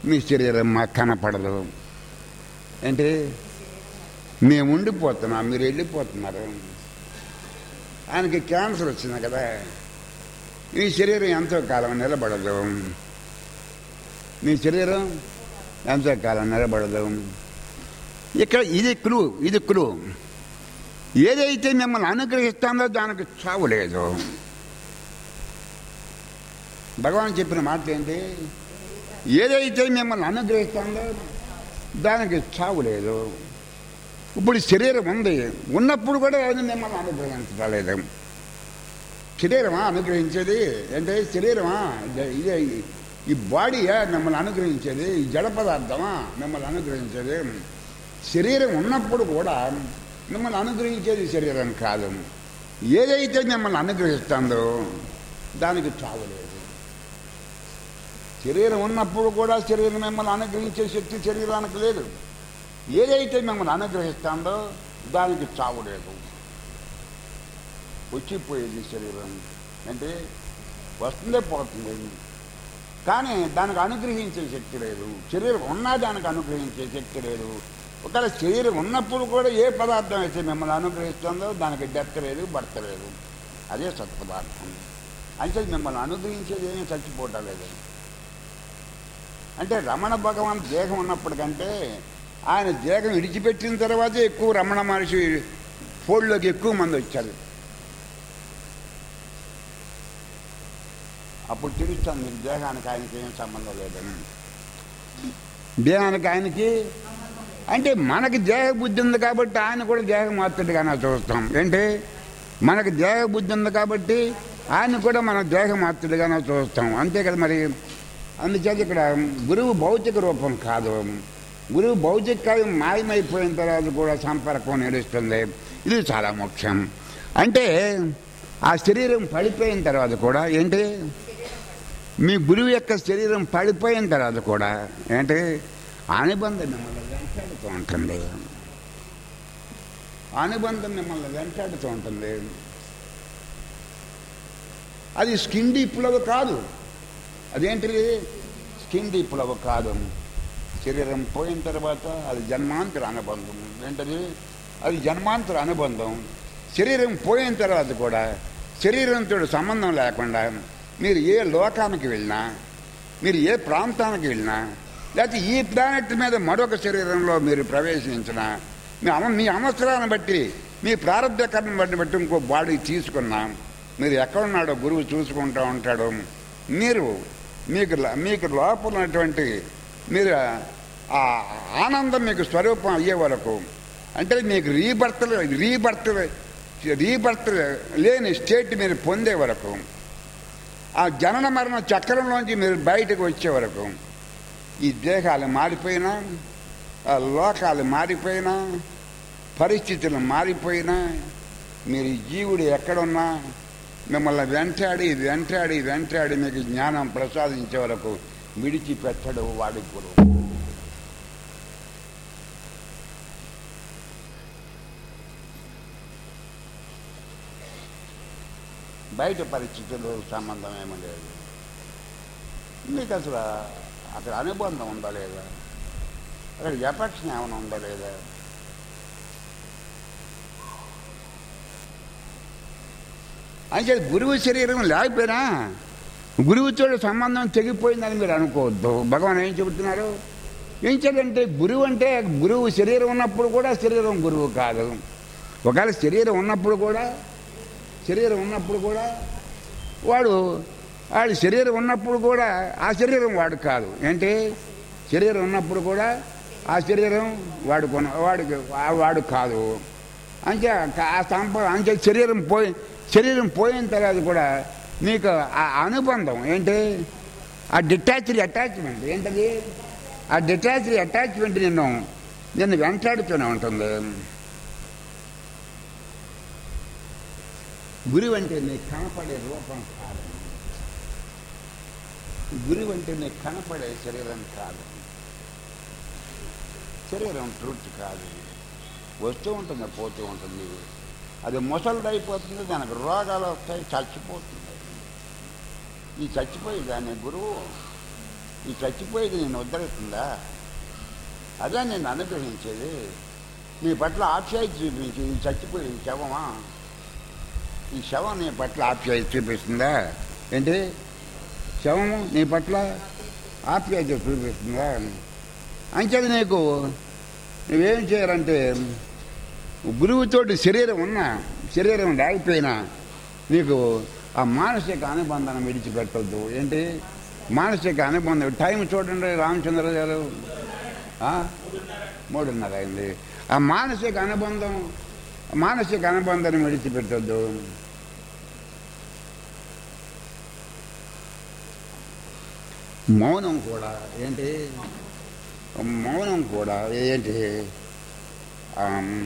మీ శరీరం మాకు కనపడదు ఏంటి మేము ఉండిపోతున్నాం మీరు వెళ్ళిపోతున్నారు ఆయనకి క్యాన్సర్ వచ్చింది కదా ఈ శరీరం ఎంతో కాలం నిలబడదు మీ శరీరం ఎంతో కాలం నిలబడదు ఇక్కడ ఇది క్లూ ఇది క్లూ ఏదైతే మిమ్మల్ని అనుగ్రహిస్తుందో దానికి చావు లేదు భగవాన్ చెప్పిన మాట ఏంటి ఏదైతే మిమ్మల్ని అనుగ్రహిస్తుందో దానికి చావు లేదు ఇప్పుడు శరీరం ఉంది ఉన్నప్పుడు కూడా అది మిమ్మల్ని అనుగ్రహించలేదు శరీరమా అనుగ్రహించేది అంటే శరీరమా ఇదే- ఇదే ఈ బాడీయా మిమ్మల్ని అనుగ్రహించేది ఈ జడ పదార్థమా మిమ్మల్ని అనుగ్రహించేది శరీరం ఉన్నప్పుడు కూడా మిమ్మల్ని అనుగ్రహించేది శరీరం కాదు ఏదైతే మిమ్మల్ని అనుగ్రహిస్తుందో దానికి చావు లేదు శరీరం ఉన్నప్పుడు కూడా శరీరం మిమ్మల్ని అనుగ్రహించే శక్తి శరీరానికి లేదు ఏదైతే మిమ్మల్ని అనుగ్రహిస్తుందో దానికి చావు లేదు వచ్చిపోయేది శరీరం అంటే వస్తుందే పోతుంది కానీ దానికి అనుగ్రహించే శక్తి లేదు శరీరం ఉన్నా దానికి అనుగ్రహించే శక్తి లేదు ఒకవేళ శరీరం ఉన్నప్పుడు కూడా ఏ పదార్థం అయితే మిమ్మల్ని అనుగ్రహిస్తుందో దానికి డెత్ లేదు బర్త్ లేదు అదే సత్పదార్థం అంటే మిమ్మల్ని అనుగ్రహించేది ఏమీ చచ్చిపోవటం లేదు అంటే రమణ భగవాన్ దేహం ఉన్నప్పటికంటే ఆయన దేహం విడిచిపెట్టిన తర్వాతే ఎక్కువ రమణ మహర్షి ఫోల్డ్లోకి ఎక్కువ మంది వచ్చారు అప్పుడు తెలుస్తాను మీరు దేహానికి ఆయనకి ఏం సంబంధం లేదని దేహానికి ఆయనకి అంటే మనకి దేహ బుద్ధి ఉంది కాబట్టి ఆయన కూడా దేహ మాత్రుడిగానే చూస్తాం ఏంటి మనకి దేహ బుద్ధి ఉంది కాబట్టి ఆయన కూడా మన దేహ మాత్రుడిగానే చూస్తాం అంతే కదా మరి అందుచేత ఇక్కడ గురువు భౌతిక రూపం కాదు గురువు భౌతిక కాదు మాయమైపోయిన తర్వాత కూడా సంపర్కం నిలుస్తుంది ఇది చాలా ముఖ్యం అంటే ఆ శరీరం పడిపోయిన తర్వాత కూడా ఏంటి మీ గురువు యొక్క శరీరం పడిపోయిన తర్వాత కూడా ఏంటి అనుబంధం మిమ్మల్ని వెంటాడుతూ ఉంటుంది అనుబంధం మిమ్మల్ని వెంటాడుతూ ఉంటుంది అది స్కిన్ డీప్లవ్ కాదు అదేంటిది స్కిన్ డీప్లవ్ కాదు శరీరం పోయిన తర్వాత అది జన్మాంతర అనుబంధం ఏంటది అది జన్మాంతర అనుబంధం శరీరం పోయిన తర్వాత కూడా శరీరంతో సంబంధం లేకుండా మీరు ఏ లోకానికి వెళ్ళినా మీరు ఏ ప్రాంతానికి వెళ్ళినా లేకపోతే ఈ ప్లానెట్ మీద మరొక శరీరంలో మీరు ప్రవేశించినా మీ అమ మీ అవసరాన్ని బట్టి మీ ప్రారంభ కర్మను బట్టి బట్టి ఇంకో బాడీ తీసుకున్నా మీరు ఎక్కడున్నాడో గురువు చూసుకుంటూ ఉంటాడు మీరు మీకు ల- మీకు లోపల ఉన్నటువంటి మీరు ఆ ఆనందం మీకు స్వరూపం అయ్యే వరకు అంటే మీకు రీబర్త్ రీబర్త్ రీబర్త్ లేని స్టేట్ మీరు పొందే వరకు ఆ జనన మరణ చక్రంలోంచి మీరు బయటకు వచ్చే వరకు ఈ దేహాలు మారిపోయినా ఆ లోకాలు మారిపోయినా పరిస్థితులు మారిపోయినా మీరు ఈ జీవుడు ఎక్కడున్నా మిమ్మల్ని వెంటాడి వెంటాడి వెంటాడి మీకు జ్ఞానం ప్రసాదించే వరకు విడిచిపెట్టడు వాడి గురువు బయట పరిస్థితులు సంబంధం ఏమీ లేదు మీకు అసలు అక్కడ అనుబంధం ఉందా లేదా అక్కడ ఎఫెక్షన్ ఏమైనా ఉందా లేదా అంటే గురువు శరీరం లేకపోయినా గురువుతో సంబంధం తెగిపోయిందని మీరు అనుకోవద్దు భగవాన్ ఏం చెబుతున్నారు ఏం చేయాలంటే గురువు అంటే గురువు శరీరం ఉన్నప్పుడు కూడా శరీరం గురువు కాదు ఒకవేళ శరీరం ఉన్నప్పుడు కూడా శరీరం ఉన్నప్పుడు కూడా వాడు వాడి శరీరం ఉన్నప్పుడు కూడా ఆ శరీరం వాడు కాదు ఏంటి శరీరం ఉన్నప్పుడు కూడా ఆ శరీరం వాడు కొన వాడికి ఆ- వాడు కాదు అంతే ఆ సంప అంతే శరీరం పోయి శరీరం పోయిన తర్వాత కూడా నీకు ఆ అనుబంధం ఏంటి ఆ డిటాచ్డ్ అటాచ్మెంట్ ఏంటది ఆ డిటాచ్డ్ అటాచ్మెంట్ నిన్ను నిన్ను వెంటాడుతూనే ఉంటుంది గురువు అంటే నీకు కనపడే రూపం కాదు గురువు అంటే నీకు కనపడే శరీరం కాదు శరీరం ట్రూత్ కాదు వస్తూ ఉంటుంది పోతూ ఉంటుంది అది ముసలిది అయిపోతుంది దానికి రోగాలు వస్తాయి చచ్చిపోతుంది ఈ చచ్చిపోయి దాన్ని గురువు ఈ చచ్చిపోయేది నేను ఉద్ధరిస్తుందా అదే నేను అనుగ్రహించేది నీ పట్ల ఆప్యాయత చూపించి ఈ చచ్చిపోయి ఈ శవమా ఈ శవం నీ పట్ల ఆప్యాయత చూపిస్తుందా ఏంటి శవము నీ పట్ల ఆప్యాయత చూపిస్తుందా అంచేది నీకు నువ్వేం చేయాలంటే గురువుతోటి శరీరం ఉన్నా శరీరం లేకపోయినా నీకు ఆ మానసిక అనుబంధాన్ని విడిచిపెట్టద్దు ఏంటి మానసిక అనుబంధం టైం చూడండి రామచంద్ర గారు ఆ? మూడున్నర అయింది ఆ మానసిక అనుబంధం మానసిక అనుబంధాన్ని విడిచిపెట్టద్దు మౌనం కూడా ఏంటి మౌనం కూడా ఏంటి ఆమ్,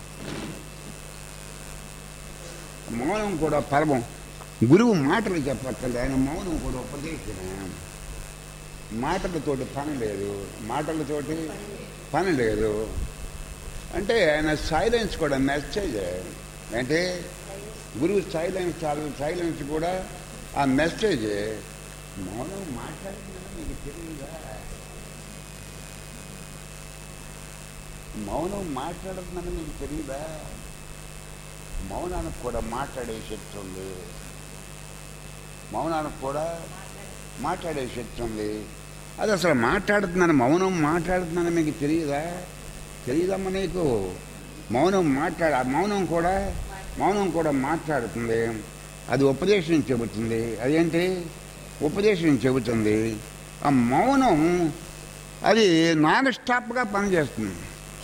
మౌనం కూడా పరమం గురువు మాటలు చెప్పక్కర్లేదు ఆయన మౌనం కూడా ఉపదేశమే మాటలతోటి పని లేదు మాటలతోటి పని లేదు అంటే ఆయన సైలెన్స్ కూడా మెసేజ్ అంటే గురువు సైలెన్స్ చాలు సైలెన్స్ కూడా ఆ మెసేజ్ మౌనం మాట్లాడుతున్నా మీకు తెలియదా మౌనం మాట్లాడుతుందని మీకు తెలియదా మౌనానికి కూడా మాట్లాడే శక్తి ఉంది మౌనానికి కూడా మాట్లాడే శక్తి ఉంది అది అసలు మాట్లాడుతున్నాను మౌనం మాట్లాడుతున్నాను మీకు తెలియదా తెలియదమ్మా నీకు మౌనం మాట్లాడ ఆ మౌనం కూడా మౌనం కూడా మాట్లాడుతుంది అది ఉపదేశం చెబుతుంది అదేంటి ఉపదేశం చెబుతుంది ఆ మౌనం అది నాన్ స్టాప్గా పనిచేస్తుంది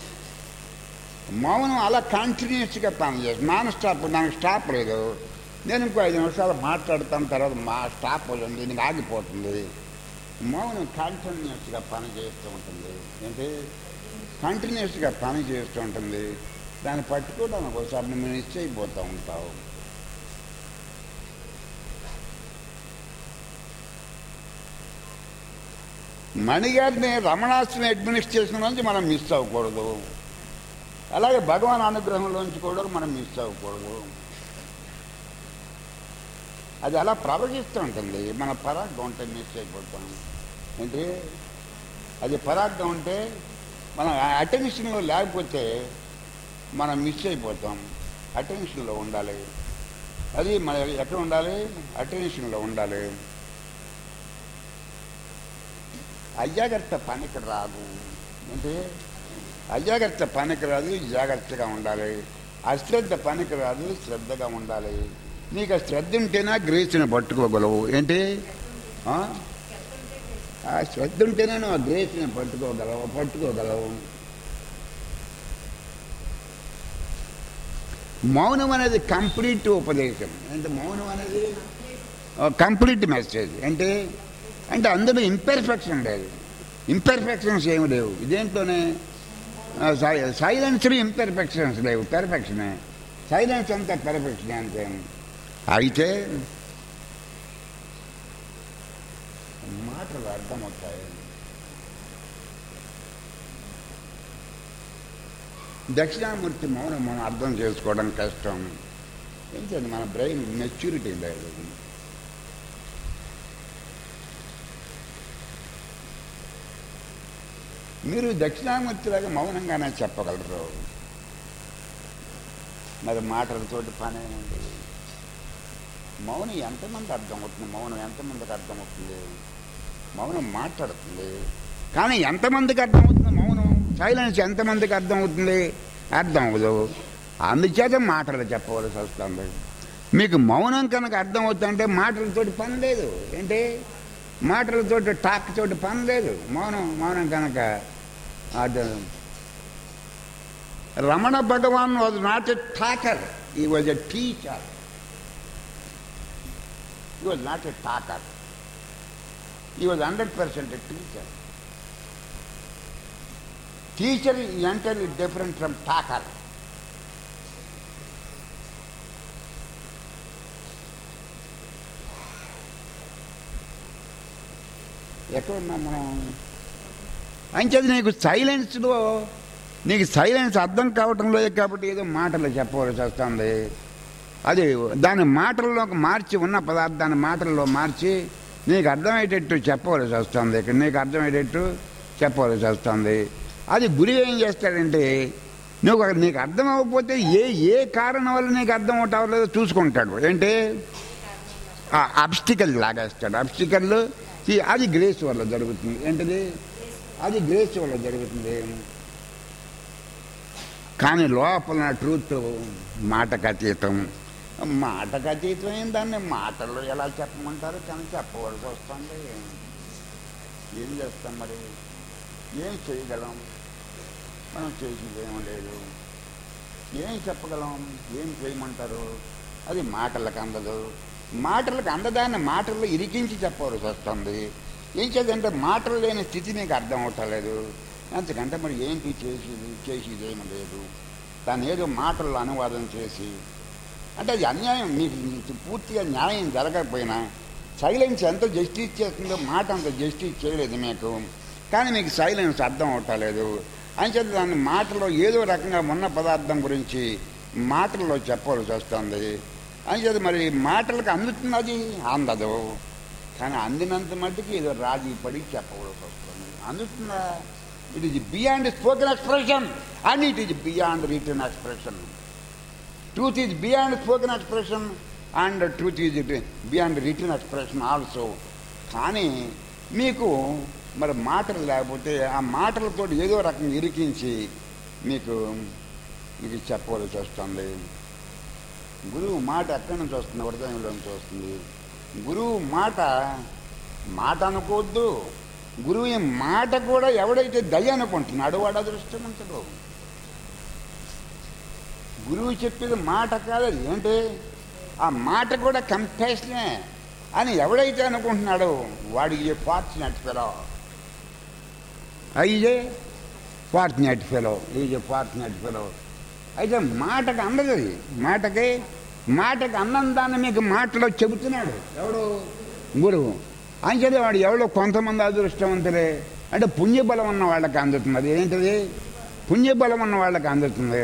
మౌనం అలా కంటిన్యూస్గా పనిచేస్తుంది నాన్ స్టాప్ నాకు స్టాప్ లేదు నేను ఇంకో ఐదు నిమిషాలు మాట్లాడతాను తర్వాత మా స్టాప్ ఉంది ఇది ఆగిపోతుంది మౌనం కంటిన్యూస్గా పని చేస్తూ ఉంటుంది ఏంటి కంటిన్యూస్గా పని చేస్తూ ఉంటుంది దాన్ని పట్టుకోవడానికి ఒకసారి నువ్వు నిశ్చయిపోతూ ఉంటావు మణిగారిని రమణాశ్రమ అడ్మినిస్ట్రేషన్ నుంచి మనం మిస్ అవ్వకూడదు అలాగే భగవాన్ అనుగ్రహంలోంచి కూడా మనం మిస్ అవ్వకూడదు అది అలా ప్రవహిస్తూ ఉంటుంది మన పరాగ్గా ఉంటే మిస్ అయిపోతాం ఏంటి అది పరాగ్గా ఉంటే మనం అటెన్షన్లో లేకపోతే మనం మిస్ అయిపోతాం అటెన్షన్లో ఉండాలి అది మన ఎక్కడ ఉండాలి అటెన్షన్లో ఉండాలి అజాగ్రత్త పనికి రాదు అంటే అజాగ్రత్త పనికి రాదు జాగ్రత్తగా ఉండాలి అశ్రద్ధ పనికి రాదు శ్రద్ధగా ఉండాలి నీకు ఆ శ్రద్ధ ఉంటేనా గ్రేస్ని పట్టుకోగలవు ఏంటి ఆ? ఆ శ్రద్ధ ఉంటేనే నువ్వు ఆ గ్రేస్ని పట్టుకోగలవు పట్టుకోగలవు మౌనం అనేది కంప్లీట్ ఉపదేశం అంటే మౌనం అనేది కంప్లీట్ మెసేజ్ అంటే అంటే అందులో ఇంపెర్ఫెక్షన్ లేదు ఇంపెర్ఫెక్షన్స్ ఏమి లేవు ఇదేంటోనే సైలెన్స్లో ఇంపెర్ఫెక్షన్స్ లేవు పెర్ఫెక్షనే సైలెన్స్ అంతా పెర్ఫెక్షన్ అంతే అయితే మాటలు అర్థమవుతాయి దక్షిణామూర్తి మౌనం మనం అర్థం చేసుకోవడం కష్టం ఏంటంటే మన బ్రెయిన్ మెచ్యూరిటీ లేదు మీరు దక్షిణామూర్తిలాగా మౌనంగానే చెప్పగలరు మరి మాటలతోటి పని ఉంది మౌనం ఎంతమంది అర్థమవుతుంది మౌనం ఎంతమందికి అర్థమవుతుంది మౌనం మాట్లాడుతుంది కానీ ఎంతమందికి అర్థమవుతుంది మౌనం సైలెన్స్ ఎంతమందికి అర్థమవుతుంది అర్థం అవ్వదు అందుచేత మాటలు చెప్పవలసి వస్తుంది మీకు మౌనం కనుక అర్థమవుతుందంటే మాటలతోటి పని లేదు ఏంటి మాటలతోటి టాక్ తోటి పని లేదు మౌనం మౌనం కనుక అర్థం Ramana Bhagavan was not a talker he was a teacher he was not a talker he was hundred percent a teacher teacher entirely different from talker ఎక్కడ ఉన్నాం మనం అంచేది నీకు సైలెన్స్లో నీకు సైలెన్స్ అర్థం కావటం లేదు కాబట్టి ఏదో మాటలు చెప్పవలసి వస్తుంది అది దాని మాటల్లోకి మార్చి ఉన్న పదార్థాన్ని మాటల్లో మార్చి నీకు అర్థమయ్యేటట్టు చెప్పవలసి వస్తుంది ఇక్కడ నీకు అర్థమయ్యేటట్టు చెప్పవలసి వస్తుంది అది గురి ఏం చేస్తాడంటే నువ్వు ఒక- నీకు అర్థం అవ్వకపోతే ఏ ఏ కారణం వల్ల నీకు అర్థం అవటం చూసుకుంటాడు ఏంటి అబ్స్టికల్ లాగేస్తాడు అబ్స్టికల్ అది గ్రేస్ వల్ల జరుగుతుంది ఏంటిది అది గ్రేస్ వల్ల జరుగుతుంది కానీ లోపల ట్రూత్ మాటకు అతీతం మాటకు అతీతమైన దాన్ని మాటల్లో ఎలా చెప్పమంటారు కానీ చెప్పవలసి వస్తుంది ఏం చేస్తాం మరి ఏం చేయగలం మనం చేసేది ఏం లేదు ఏం చెప్పగలం ఏం చేయమంటారు అది మాటలకు అందదు మాటలకు అందదాన్ని మాటల్లో ఇరికించి చెప్పవలసి వస్తుంది ఏం చేద్దంటే మాటలు లేని స్థితి మీకు అర్థం అవటలేదు అంతకంటే మరి ఏంటి చేసేది చేసేది ఏమి లేదు దాన్ని ఏదో మాటల్లో అనువాదం చేసి అంటే అది అన్యాయం మీకు మీకు పూర్తిగా న్యాయం జరగకపోయినా సైలెన్స్ ఎంత జస్టిస్ చేస్తుందో మాట అంత జస్టిస్ చేయలేదు మీకు కానీ మీకు సైలెన్స్ అర్థం అవటలేదు అంచేత దాన్ని మాటలో ఏదో రకంగా ఉన్న పదార్థం గురించి మాటల్లో చెప్పవలసి వస్తుంది అంచేత మరి మాటలకు అందుతున్నది అందదు కానీ అందినంత మట్టుకు ఏదో రాజీ పడి చెప్పవలసి వస్తుంది అందుతుందా it is beyond spoken expression and it is beyond written expression truth is beyond spoken expression and truth is beyond written expression also కానీ మీకు మరి మాటలు లేకపోతే ఆ మాటలతో ఏదో రకంగా ఇరికించి మీకు మీకు చెప్పవలసి వస్తుంది గురువు మాట ఎక్కడి నుంచి వస్తుంది హృదయంలో నుంచి వస్తుంది గురువు మాట మాట అనుకోవద్దు గురువు ఈ మాట కూడా ఎవడైతే దయ అనుకుంటున్నాడో వాడు అదృష్టవంతుడు గురువు చెప్పేది మాట కాదు అది ఏంటి ఆ మాట కూడా కంపాషనే అని ఎవడైతే అనుకుంటున్నాడో వాడికి ఏ ఫార్చునేట్ ఫెలో అయితే fortunate fellow is a fortunate fellow అయితే మాటకు అందదు అది. మాటకి మాటకు అన్నం దాన్ని మీకు మాటలో చెబుతున్నాడు ఎవడు గురువు అంచేది వాడు ఎవడో కొంతమంది అదృష్టవంతులే అంటే పుణ్యబలం ఉన్న వాళ్ళకి అందుతున్నది ఏంటిది పుణ్యబలం ఉన్న వాళ్ళకి అందుతుంది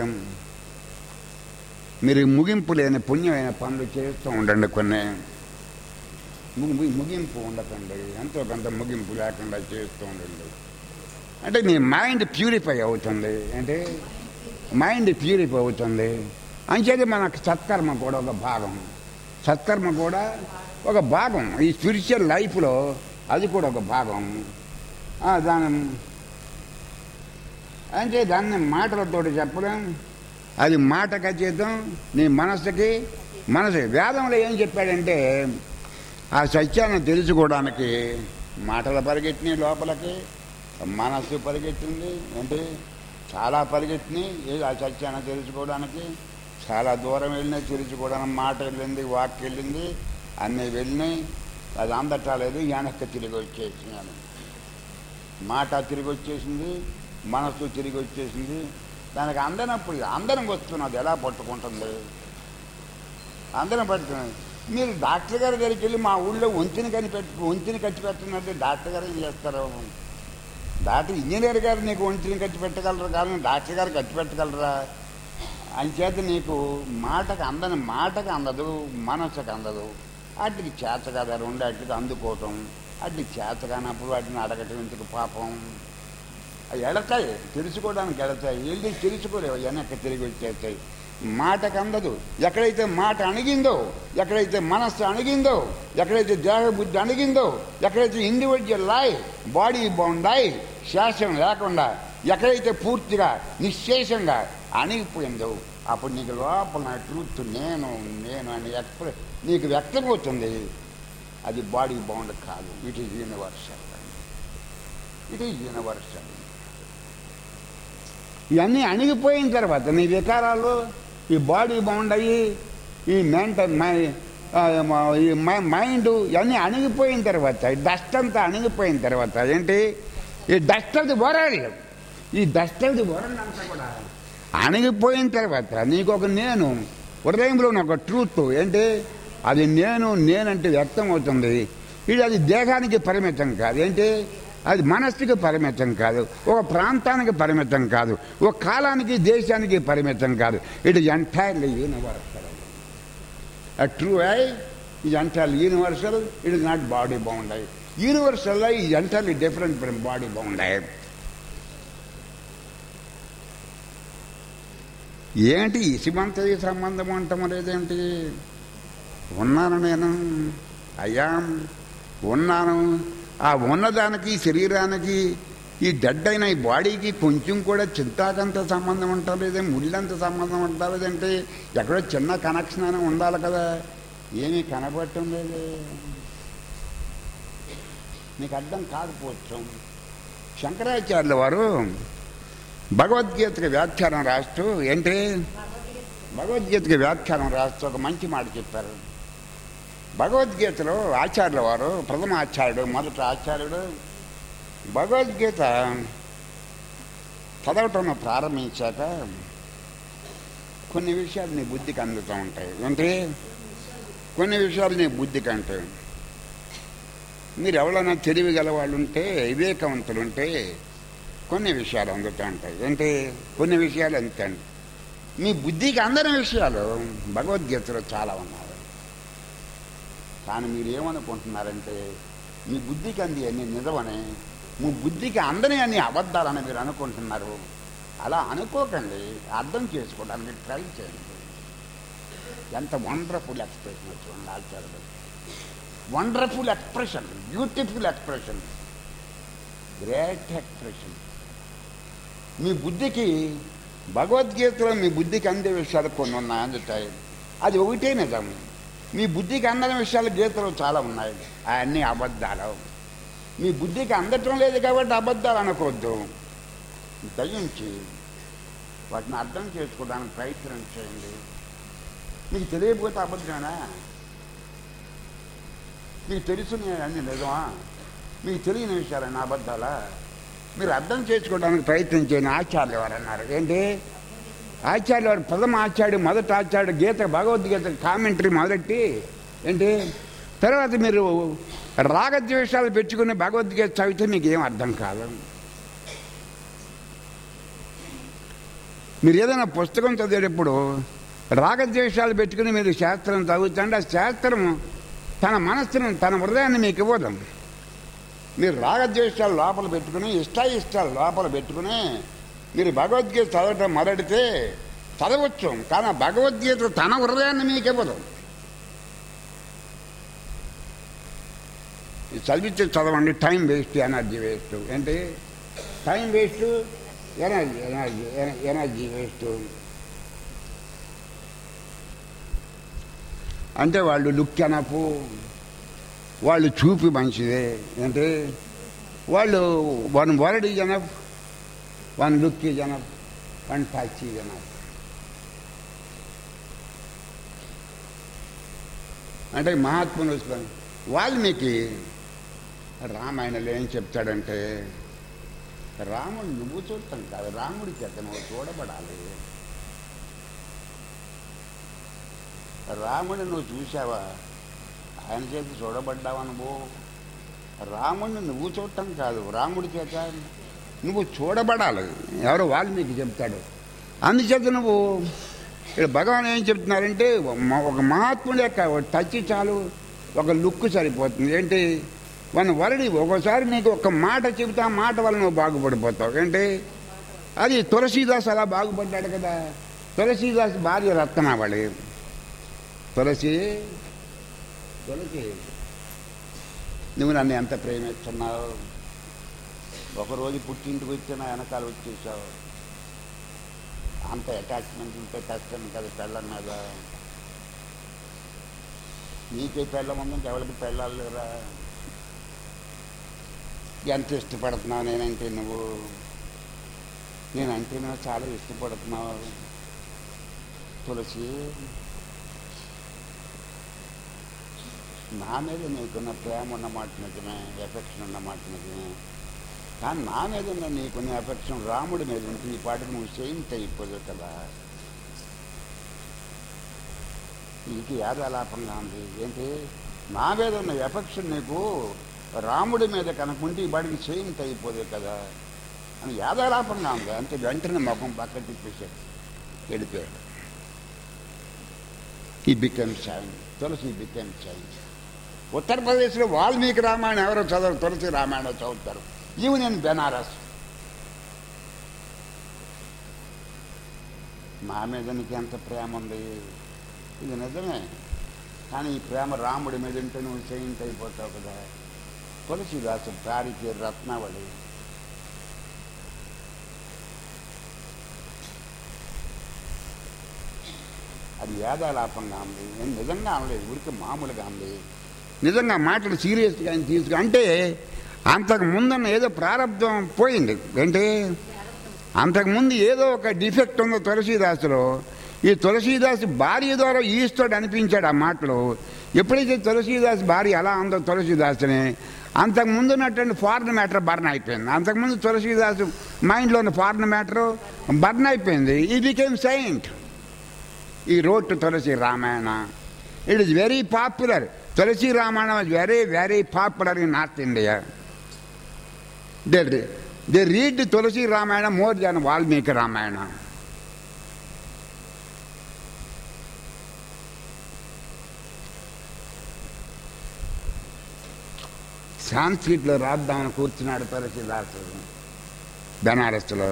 మీరు ముగింపు లేని పుణ్యమైన పనులు చేస్తూ ఉండండి కొన్ని ముగి- ముగింపు ఉండకండి ఎంతో కొంత ముగింపు లేకుండా చేస్తూ ఉండండి అంటే మీ మైండ్ ప్యూరిఫై అవుతుంది అంటే మైండ్ ప్యూరిఫై అవుతుంది అంచేది మనకు సత్కర్మ కూడా ఒక భాగం సత్కర్మ కూడా ఒక భాగం ఈ స్పిరిచువల్ లైఫ్లో అది కూడా ఒక భాగం ఆ, దాని అంటే దాన్ని మాటలతోటి చెప్పడం అది మాటకు అతీతం నీ మనసుకి మనసు వేదంలో ఏం చెప్పాడంటే ఆ సత్యాన్ని తెలుసుకోవడానికి మాటలు పరిగెట్టినాయి లోపలికి మనస్సు పరిగెట్టింది అంటే చాలా పరిగెట్టినాయి ఏది ఆ సత్యాన్ని తెలుసుకోవడానికి చాలా దూరం వెళ్ళినాయి తెలుసుకోవడానికి మాట వెళ్ళింది వాక్ వెళ్ళింది అన్నీ వెళ్ళినాయి అది అందటాలేదు వెనక్కి తిరిగి వచ్చేసినాను మాట తిరిగి వచ్చేసింది మనస్సు తిరిగి వచ్చేసింది దానికి అందనప్పుడు అందరం వస్తున్నది ఎలా పట్టుకుంటుంది అందరం పట్టుకున్నది మీరు డాక్టర్ గారి దగ్గరికి వెళ్ళి మా ఊళ్ళో వంతిని కనిపెట్టు వంతిని కట్టి పెట్టినట్టు డాక్టర్ గారు ఏం చేస్తారు డాక్టర్ ఇంజనీర్ గారు నీకు వంతిని కట్టి పెట్టగలరు కానీ డాక్టర్ గారు కట్టి పెట్టగలరా అంచేత నీకు మాటకు అందని మాటకు అందదు మనసుకు అందదు వాటికి చేత కదా రెండు వాటికి అందుకోవటం వాటికి చేత కానప్పుడు వాటిని అడగటం ఎందుకు పాపం అవి ఎడతాయి తెలుసుకోవడానికి ఎడతాయి వెళ్ళి తెలుసుకోలేవు వెనక్కి తిరిగి వచ్చేస్తాయి మాటకు అందదు ఎక్కడైతే మాట అణిగిందో ఎక్కడైతే మనస్సు అణిగిందో ఎక్కడైతే దేహ బుద్ధి అణిగిందో ఎక్కడైతే ఇండివిజువల్ లాయ్ బాడీ బాగుండాయి శాస్త్రం లేకుండా ఎక్కడైతే పూర్తిగా నిశ్శేషంగా అణిగిపోయిందో అప్పుడు నీకు లోపల ట్రూత్ నేను నేను అని ఎక్స్ప్రె నీకు వ్యక్తమవుతుంది అది బాడీ బౌండ్ కాదు it is universal it is universal ఇవన్నీ అణిగిపోయిన తర్వాత నీ వికారాలు ఈ బాడీ బౌండ్ అయ్యి ఈ మెంటల్ మై ఆ, మా- ఈ మై- మైండ్ ఇవన్నీ అణిగిపోయిన తర్వాత ఈ డస్ట్ అంతా అణిగిపోయిన తర్వాత ఏంటి ఈ డస్ట్ ఆఫ్ ది వరల్డ్ ఈ డస్ట్ ఆఫ్ ది వరల్డ్ అంతా కూడా అణిగిపోయిన తర్వాత నీకు ఒక నేను హృదయంలో ఒక ట్రూత్ ఏంటి అది నేను నేనంటే వ్యక్తం అవుతుంది ఇది అది దేహానికి పరిమితం కాదు ఏంటి అది మనస్సుకి పరిమితం కాదు ఒక ప్రాంతానికి పరిమితం కాదు ఒక కాలానికి దేశానికి పరిమితం కాదు it is entirely universal true I is entirely universal it is not body bound universal is entirely different from body bound ఏంటి ఇసిమంతది సంబంధం అంటాం లేదేంటి ఉన్నాను నేను అయ్యా ఉన్నాను ఆ ఉన్నదానికి శరీరానికి ఈ డెడ్ అయిన ఈ బాడీకి కొంచెం కూడా చింతాకంత సంబంధం ఉంటలేదే ముళ్ళంత సంబంధం ఉంటలేదంటే ఎక్కడో చిన్న కనెక్షన్ అయినా ఉండాలి కదా ఏమీ కనబడటం లేదు మీకు అర్థం కాకపోవచ్చు శంకరాచార్యుల వారు భగవద్గీతకి వ్యాఖ్యానం రాస్తూ ఏంటి భగవద్గీతకి వ్యాఖ్యానం రాస్తూ ఒక మంచి మాట చెప్పారు భగవద్గీతలో ఆచార్యుల వారు ప్రథమ ఆచార్యుడు మొదటి ఆచార్యుడు భగవద్గీత చదవటం ప్రారంభించాక కొన్ని విషయాలు నీ బుద్ధికి అందుతూ ఉంటాయి ఏంటి కొన్ని విషయాలు నీ బుద్ధికి అంటాయి మీరు ఎవరైనా తెలివి గల వాళ్ళు ఉంటే వివేకవంతులు ఉంటే కొన్ని విషయాలు అందుతూ ఉంటాయి ఏంటి కొన్ని విషయాలు అంతండి మీ బుద్ధికి అందని విషయాలు భగవద్గీతలో చాలా ఉన్నాయి కానీ మీరు ఏమనుకుంటున్నారంటే మీ బుద్ధికి అంది అన్ని నిజమని మీ బుద్ధికి అందని అన్ని అబద్ధాలని మీరు అనుకుంటున్నారు అలా అనుకోకండి అర్థం చేసుకోవడానికి ట్రై చేయండి ఎంత వండర్ఫుల్ ఎక్స్ప్రెషన్ చూడండి ఆచార్యుడు wonderful expression beautiful expression great expression మీ బుద్ధికి భగవద్గీతలో మీ బుద్ధికి అందే విషయాలు కొన్ని ఉన్నాయి అందుతాయి అది ఒకటే నిజం మీ బుద్ధికి అందని విషయాలు గీతలు చాలా ఉన్నాయి అవన్నీ అబద్ధాలు మీ బుద్ధికి అందటం లేదు కాబట్టి అబద్ధాలు అనుకోవద్దు దయించి వాటిని అర్థం చేసుకోవడానికి ప్రయత్నం చేయండి మీకు తెలియకపోతే అబద్ధమేనా మీకు తెలుసు అన్ని నిజమా మీకు తెలియని విషయాలన్నీ అబద్ధాలా మీరు అర్థం చేసుకోవడానికి ప్రయత్నం చేయని ఆచార్యులు వారు అన్నారు ఏంటి ఆచార్యులు వారు ప్రథమ ఆచార్యుడు మొదట ఆచార్యుడు గీత భగవద్గీత కామెంటరీ మొదలెట్టి ఏంటి తర్వాత మీరు రాగద్వేషాలు పెట్టుకుని భగవద్గీత చదివితే మీకు ఏం అర్థం కాదు మీరు ఏదైనా పుస్తకం చదివేటప్పుడు రాగద్వేషాలు పెట్టుకుని మీరు శాస్త్రం చదువుతుంటే ఆ శాస్త్రం తన మనస్సును తన హృదయాన్ని మీకు ఇవ్వదు మీరు రాగద్వేషాలు లోపల పెట్టుకుని ఇష్టాయిష్టాలు లోపల పెట్టుకుని మీరు భగవద్గీత చదవటం మొదటితే చదవచ్చు కానీ ఆ భగవద్గీత తన హృదయాన్ని మీకు ఇవ్వదు ఇది చదివించి చదవండి టైం వేస్ట్ ఎనర్జీ వేస్ట్ ఏంటి టైం వేస్ట్ ఎనర్జీ ఎనర్జీ ఎన- ఎనర్జీ వేస్ట్ అంటే వాళ్ళు లుక్ ఎనపు వాళ్ళు చూపి మంచిదే అంటే వాళ్ళు one word is enough one look is enough one touch is enough అంటే మహాత్ములు వస్తున్నారు. వాల్మీకి రామాయణంలో ఏం చెప్తాడంటే రాముడు నువ్వు చూడటం కాదు రాముడి చేత నువ్వు చూడబడాలి రాముడిని నువ్వు చూసావా ఆయన చేత చూడబడ్డావా నువ్వు రాముడిని నువ్వు చూడటం కాదు రాముడి చేత నువ్వు చూడబడాలి ఎవరో వాల్మీకి చెప్తాడు అందుచేత నువ్వు ఇక్కడ భగవాన్ ఏం చెప్తున్నారంటే మ- ఒక మహాత్ముడి యొక్క ఒక టచ్ చాలు ఒక లుక్ సరిపోతుంది ఏంటి వన్ వరడి ఒకసారి నీకు ఒక మాట చెబితే ఆ మాట వల్ల నువ్వు బాగుపడిపోతావు ఏంటి అది తులసీదాస్ అలా బాగుపడ్డాడు కదా తులసీదాస్ భార్య రత్నావళి తులసి తులసి నువ్వు నన్ను ఎంత ప్రేమిస్తున్నావు ఒకరోజు పుట్టింటికి వచ్చి నా వెనకాల వచ్చేసావు అంత అటాచ్మెంట్ ఉంటే కష్టం కదా పెళ్ళం మీద నీకే పెళ్ళం ఉందంటే ఎవరికి పెళ్ళాలి లేరా ఎంత ఇష్టపడుతున్నావు నేనంటే నువ్వు నేనంటే నువ్వు చాలా ఇష్టపడుతున్నావు తులసి నా మీద నీకున్న ప్రేమ ఉన్న మాట నిజమే ఎఫెక్షన్ ఉన్న మాట నిజమే కానీ నా మీద ఉన్న నీకున్న ఎఫెక్షన్ రాముడి మీద ఉంటుంది ఈ పాటికి నువ్వు సెయింట్ అయిపోదు కదా నీకు యాదాలాపంగా ఉంది ఏంటి నా మీద ఉన్న ఎఫెక్షన్ నీకు రాముడి మీద కనుకుంటే ఈ పాటికి సెయింట్ అయిపోదు కదా అని యాదాలాపంగా ఉంది అంతే వెంటనే ముఖం పక్క తిప్పేశాడు వెళ్ళిపోయాడు he became saint Tulsi became saint ఉత్తరప్రదేశ్లో వాల్మీకి రామాయణం ఎవరో చదవరు తులసి రామాయణం చదువుతారు ఈవెన్ ఇన్ బెనారస్ మా మీద నీకు ఎంత ప్రేమ ఉంది ఇది నిజమే కానీ ఈ ప్రేమ రాముడి మీద ఉంటే నువ్వు సెయింట్ అయిపోతావు కదా తులసిదాసు దారి పేరు రత్నావళి అది వేదాలాపంగా ఉంది నేను నిజంగా అనలేదు ఊరికి మామూలుగా ఉంది నిజంగా మాటలు సీరియస్గా ఆయన తీసుకు అంటే అంతకు ముందన్న ఏదో ప్రారంభం పోయింది ఏంటి అంతకుముందు ఏదో ఒక డిఫెక్ట్ ఉందో తులసీదాసులో ఈ తులసీదాసు భార్య ద్వారా ఈస్తాడు అనిపించాడు ఆ మాటలు ఎప్పుడైతే తులసీదాస్ భార్య ఎలా ఉందో తులసీదాసుని అంతకు ముందు ఉన్నటువంటి ఫారెన్ మ్యాటర్ బర్న్ అయిపోయింది అంతకుముందు తులసీదాసు మైండ్లో ఉన్న ఫారెన్ మ్యాటర్ బర్న్ అయిపోయింది he became saint he wrote to Tulsi Ramayana it is very popular Tulsi Ramayanam is very very popular in north India they they read Tulsi Ramayana more than Valmiki Ramayana సాంస్క్రిట్లో రాద్దామని కూర్చున్నాడు తులసిదాసు బెనారస్లో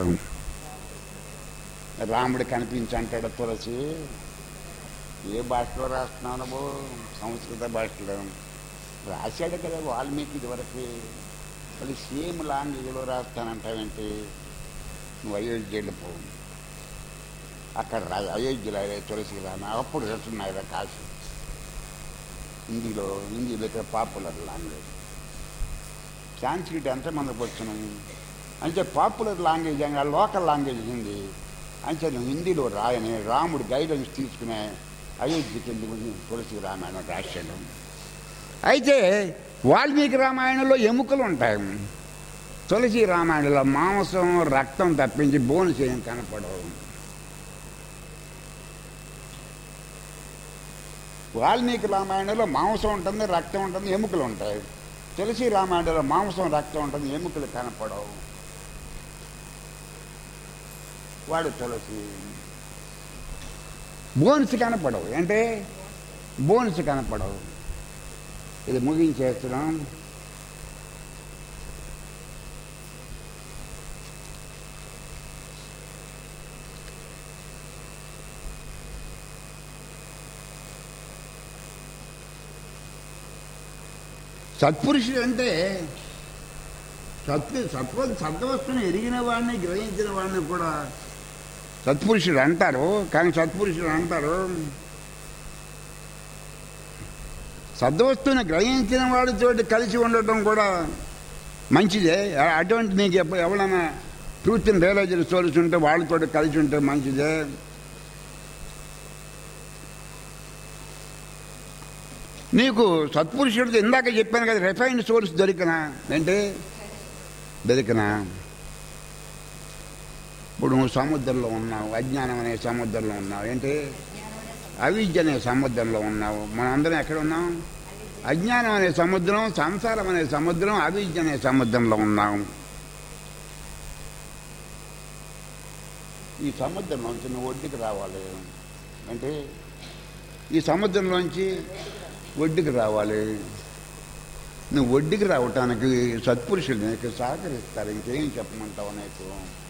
రాముడు కనిపించి అంటాడు తులసి ఏ భాషలో రాస్తున్నావు నువ్వు సంస్కృత భాషలో రాశాడు కదా వాల్మీకి ఇదివరకు అది సేమ్ లాంగ్వేజ్లో రాస్తానంటావేంటి నువ్వు అయోధ్య వెళ్ళిపో అక్కడ రా అయోధ్యలో తులసి రామ అప్పుడు రచున్నాయి కాశీ హిందీలో హిందీలో ఇక్కడ పాపులర్ లాంగ్వేజ్ సాంస్క్రిట్ ఎంత మందికి వచ్చినాయి అంటే పాపులర్ లాంగ్వేజ్ అని లోకల్ లాంగ్వేజ్ హిందీ అంటే నువ్వు హిందీలో రాయని రాముడు గైడెన్స్ తీసుకునే అయోధ్యకి వెళ్ళి తులసి రామాయణం రాశాడు అయితే వాల్మీకి రామాయణంలో ఎముకలు ఉంటాయి తులసి రామాయణంలో మాంసం రక్తం తప్పించి బోన్స్ ఏం కనపడవు వాల్మీకి రామాయణంలో మాంసం ఉంటుంది రక్తం ఉంటుంది ఎముకలు ఉంటాయి తులసి రామాయణంలో మాంసం రక్తం ఉంటుంది ఎముకలు కనపడవు వాడు తులసి బోన్స్ కనపడవు అంటే బోన్స్ కనపడవు ఇది ముగించేస్తున్నాం సత్పురుషుడు అంటే సత్య సత్వ సత్వస్తుని ఎరిగిన వాడిని గ్రహించిన వాడిని కూడా సత్పురుషుడు అంటారు కానీ సత్పురుషుడు అంటారు సద్వస్తుని గ్రహించిన వాడితోటి కలిసి ఉండటం కూడా మంచిదే అటువంటి నీకు ఎప్పుడు ఎవరైనా ట్రూత్ని రియలైజ్ స్టోరీస్ ఉంటే వాళ్ళతో కలిసి ఉంటే మంచిదే నీకు సత్పురుషుడితో ఇందాక చెప్పాను కదా రిఫైన్డ్ సోర్స్ దొరికినా ఏంటి దొరికినా ఇప్పుడు నువ్వు సముద్రంలో ఉన్నావు అజ్ఞానం అనే సముద్రంలో ఉన్నావు ఏంటి అవిద్య అనే సముద్రంలో ఉన్నావు మనందరం ఎక్కడ ఉన్నాం అజ్ఞానం అనే సముద్రం సంసారం అనే సముద్రం అవిద్య అనే సముద్రంలో ఉన్నాం ఈ సముద్రంలోంచి నువ్వు ఒడ్డుకి రావాలి అంటే ఈ సముద్రంలోంచి ఒడ్డుకి రావాలి నువ్వు ఒడ్డుకి రావటానికి సత్పురుషులు నీకు సహకరిస్తారు ఇంకేం చెప్పమంటావు నీకు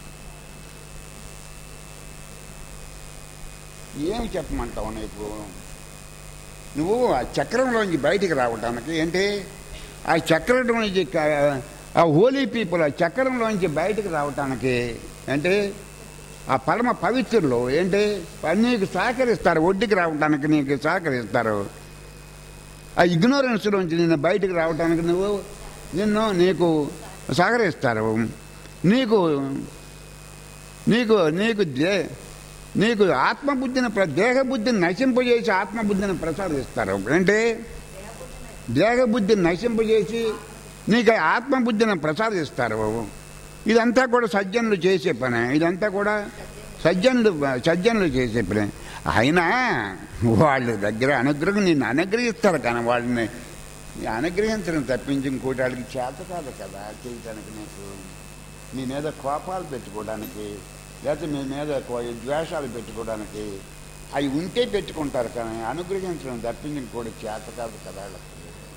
ఏమి చెప్పమంటావు నీకు నువ్వు ఆ చక్రంలోంచి బయటికి రావటానికి ఏంటి ఆ చక్రంలోంచి క- ఆ హోలీ పీపుల్ ఆ చక్రంలోంచి బయటికి రావటానికి అంటే ఆ పరమ పవిత్రులు ఏంటి నీకు సహకరిస్తారు ఒడ్డుకి రావటానికి నీకు సహకరిస్తారు ఆ ఇగ్నోరెన్స్లోంచి నిన్ను బయటికి రావటానికి నువ్వు నిన్ను నీకు సహకరిస్తారు నీకు నీకు నీకు దే నీకు ఆత్మబుద్ధిని ప్ర- దేహబుద్ధిని నశింపజేసి ఆత్మబుద్ధిని ప్రసాదిస్తారు అంటే దేహబుద్ధిని నశింపజేసి నీకు ఆ ఆత్మబుద్ధిని ప్రసాదిస్తారు ఇదంతా కూడా సజ్జనులు చేసే పని ఇదంతా కూడా సజ్జనులు సజ్జనులు చేసే పని అయినా వాళ్ళ దగ్గర అనుగ్రహం నిన్ను అనుగ్రహిస్తారు కానీ వాళ్ళని అనుగ్రహించడం తప్పించి ఇంకోటి వాళ్ళకి చేత కాదు కదా చేయటానికి నీకు నీ మీద కోపాలు పెట్టుకోవడానికి లేకపోతే మీ మీద కో- ద్వేషాలు పెట్టుకోవడానికి అవి ఉంటే పెట్టుకుంటారు కానీ అనుగ్రహించడం తప్పింది ఇంకోటి చేత కాదు కదా వాళ్ళకి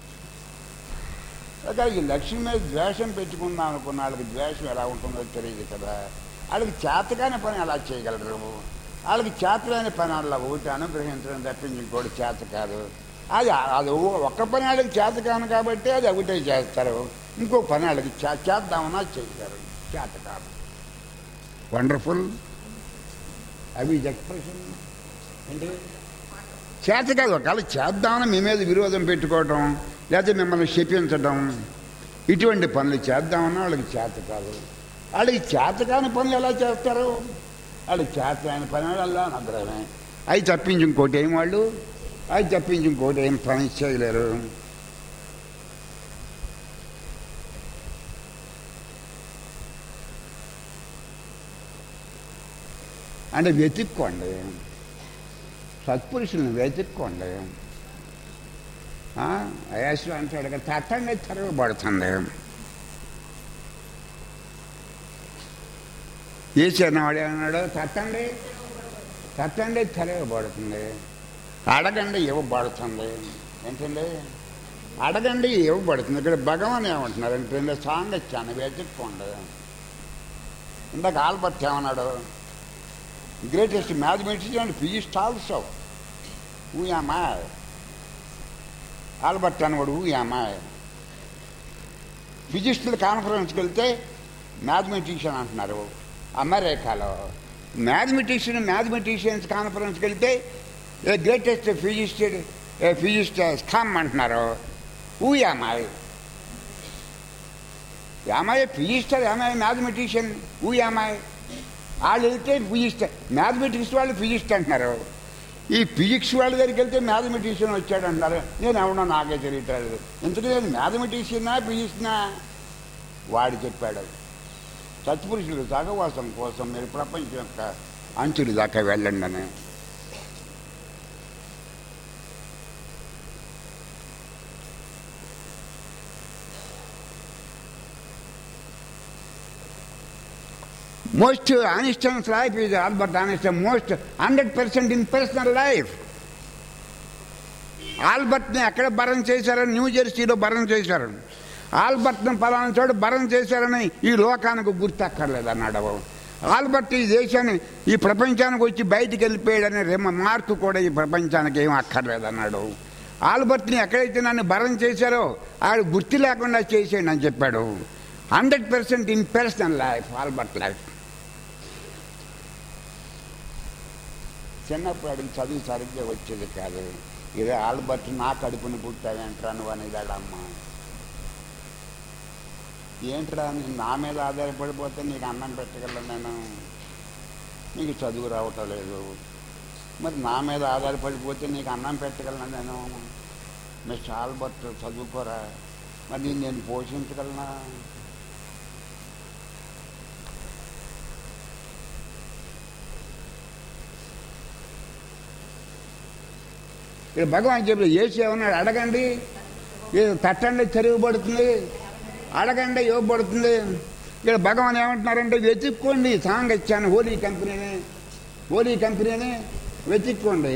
అదే ఈ లక్ష్మి మీద ద్వేషం పెట్టుకుందాం అనుకున్న వాళ్ళకి ద్వేషం ఎలా ఉంటుందో తెలియదు కదా వాళ్ళకి చేతగానే పని అలా చేయగలరు వాళ్ళకి చేతగానే పని అలా ఒకటి అనుగ్రహించడం తప్పించి ఇంకోటి చేత కాదు అది అది ఒక్క పని వాళ్ళకి చేత కాను కాబట్టి అది ఒకటే చేస్తారు ఇంకో పని వాళ్ళకి చే- చేద్దామన్నా చేయగలరు చేత కాదు వండర్ఫుల్ అవి ఎక్స్ప్రెషన్ అంటే చేత కాదు ఒకవేళ చేద్దామని మీ మీద విరోధం పెట్టుకోవటం లేకపోతే మిమ్మల్ని శపించడం ఇటువంటి పనులు చేద్దామన్నా వాళ్ళకి చేత కాదు వాళ్ళకి చేత కాని పనులు ఎలా చేస్తారు వాళ్ళకి చేత కాని పని వల్ల అనుగ్రహమే అవి తప్పించి ఇంకోటి ఏం వాళ్ళు అవి తప్పించి ఇంకోటి ఏం పని చేయలేరు అంటే వెతుక్కోండి సత్పురుషులను వెతుక్కోండి అయాసు అంటాడు కదా తట్టండి తిరగబడుతుంది ఏ చిన్నవాడు ఏమన్నాడు తట్టండి తట్టండి తిరగబడుతుంది అడగండి ఇవ్వబడుతుంది ఏంటండి అడగండి ఇవ్వబడుతుంది ఇక్కడ భగవాన్ ఏమంటున్నారు ఏంటంటే సాంగత్యాన్ని వెతుక్కోండి ఇందాక ఆల్బర్ట్ ఏమన్నాడు greatest mathematician and physicist also ఊయామా ఆల్బర్ట్ అనవాడు ఊయామా ఫిజిస్టుల కాన్ఫరెన్స్కి వెళ్తే మ్యాథమెటిషియన్ అంటున్నారు అమెరికాలో మ్యాథమెటిషియన్ మ్యాథమెటిషియన్స్ కాన్ఫరెన్స్కి వెళ్తే a greatest physicist a physicist స్కామ్ అంటున్నారు ఊయామాయ్ ఏమాయ్ ఫిజిస్టర్ ఏమాయ్ మ్యాథమెటిషియన్ ఊయామాయ్ వాళ్ళు వెళ్తే ఫిజిస్ట్ మ్యాథమెటిక్స్ వాళ్ళు ఫిజిస్ట్ అంటున్నారు ఈ ఫిజిక్స్ వాళ్ళ దగ్గరికి వెళ్తే మ్యాథమెటిషియన్ వచ్చాడు అంటున్నారు నేను ఎవడో నాకే తెలియట్లేదు ఎందుకంటే నేను మ్యాథమెటిషియనా ఫిజిక్స్నా వాడు చెప్పాడు సత్పురుషులు సహవాసం కోసం మీరు ప్రపంచం యొక్క అంచులు దాకా వెళ్ళండి అని మోస్ట్ ఆనిస్టన్స్ life is Albert honest most hundred percent in personal life ఆల్బర్ట్ని ఎక్కడ భరం చేశారని న్యూ జెర్సీలో భరం చేశారు ఆల్బర్ట్ని పలానా చోట భరం చేశారని ఈ లోకానికి గుర్తక్కర్లేదు అన్నాడు ఆల్బర్ట్ ఈ దేశాన్ని ఈ ప్రపంచానికి వచ్చి బయటికి వెళ్ళిపోయాడని రెమ మార్కు కూడా ఈ ప్రపంచానికి ఏం అక్కర్లేదు అన్నాడు ఆల్బర్ట్ని ఎక్కడైతే నన్ను భరం చేశారో ఆడు గుర్తు లేకుండా చేసేయండి అని చెప్పాడు hundred percent in personal life Albert life చిన్నప్పుడు అడిగి చదువు సరిగ్గా వచ్చేది కాదు ఇదే ఆల్బర్ట్ నా కడుపుని పుట్టావేంట్రా నువ్వు అనేది అమ్మ ఏంట్రా నేను నా మీద ఆధారపడిపోతే నీకు అన్నం పెట్టగలను నేను నీకు చదువు రావటం లేదు మరి నా మీద ఆధారపడిపోతే నీకు అన్నం పెట్టగలను నేను మిస్టర్ ఆల్బర్ట్ చదువుకోరా మరి నేను నేను పోషించగలనా ఇక్కడ భగవాన్ చెప్పి ఏసు ఏమన్నాడు అడగండి ఏదో తట్టండి తెరుగుబడుతుంది అడగండి ఇవ్వబడుతుంది ఇక్కడ భగవాన్ ఏమంటున్నారంటే వెతుక్కోండి సాంగ్ ఇచ్చాను హోలీ కంపెనీని హోలీ కంపెనీని వెతుక్కోండి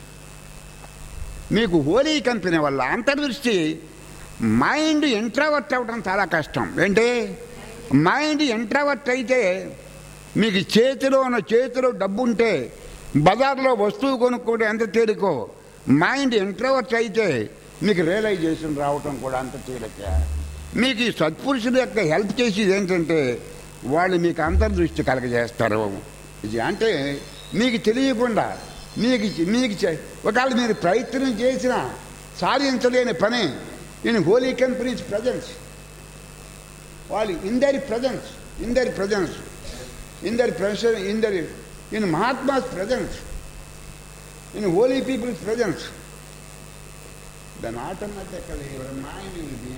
మీకు హోలీ కంపెనీ వల్ల అంతర్దృష్టి మైండ్ ఇంట్రావర్ట్ అవ్వడం చాలా కష్టం ఏంటి మైండ్ ఇంట్రావర్ట్ అయితే మీకు చేతిలో ఉన్న చేతిలో డబ్బు ఉంటే బజార్లో వస్తువు కొనుక్కోవడం ఎంత తేలికో మైండ్ ఇంట్రవర్ట్ అయితే మీకు రియలైజేషన్ రావటం కూడా అంత తేలిక మీకు ఈ సత్పురుషుల యొక్క హెల్ప్ చేసేది ఏంటంటే వాళ్ళు మీకు అంతర్దృష్టి కలగజేస్తారు ఇది అంటే మీకు తెలియకుండా మీకు మీకు చే- ఒకవేళ మీరు ప్రయత్నం చేసినా సాధించలేని పని ఇన్ హోలీ కంపెనీస్ ప్రజెన్స్ వాళ్ళు in their presence in their presence in their presence in their in Mahatmas presence in holy peoples presence దాని automatical your mind will be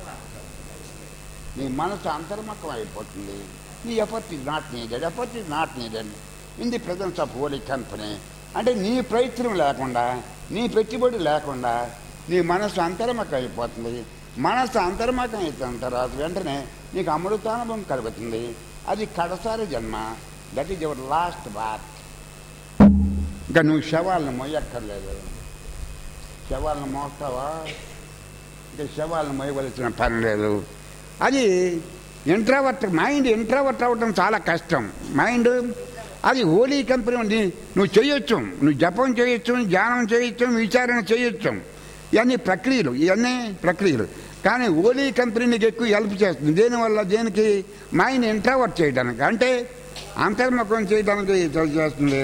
నీ మనసు అంతర్ముఖం అయిపోతుంది నీ effort is not needed effort is not needed in the presence of holy company అంటే నీ ప్రయత్నం లేకుండా నీ పెట్టుబడి లేకుండా నీ మనసు అంతర్ముఖం అయిపోతుంది మనసు అంతర్ముఖం అయిపోయిన తర్వాత వెంటనే నీకు అమృతానుభవం కలుగుతుంది అది కడసారి జన్మ that is your last birth ఇంకా నువ్వు శవాలను మొయ్యక్కర్లేదు శవాలను మోస్తావా ఇంకా శవాలను మొయ్యవలసిన పని లేదు అది ఇంట్రావర్ట్ మైండ్ ఇంట్రావర్ట్ అవ్వటం చాలా కష్టం మైండ్ అది హోలీ కంపెనీ ఉంది నువ్వు చేయొచ్చు నువ్వు జపం చేయొచ్చు ధ్యానం చేయొచ్చు విచారణ చేయొచ్చు ఇవన్నీ ప్రక్రియలు ఇవన్నీ ప్రక్రియలు కానీ హోలీ కంపెనీ నీకు ఎక్కువ హెల్ప్ చేస్తుంది దేనివల్ల దేనికి మైండ్ ఇంట్రావర్ట్ చేయడానికి అంటే అంతర్ముఖం చేయడానికి హెల్ప్ చేస్తుంది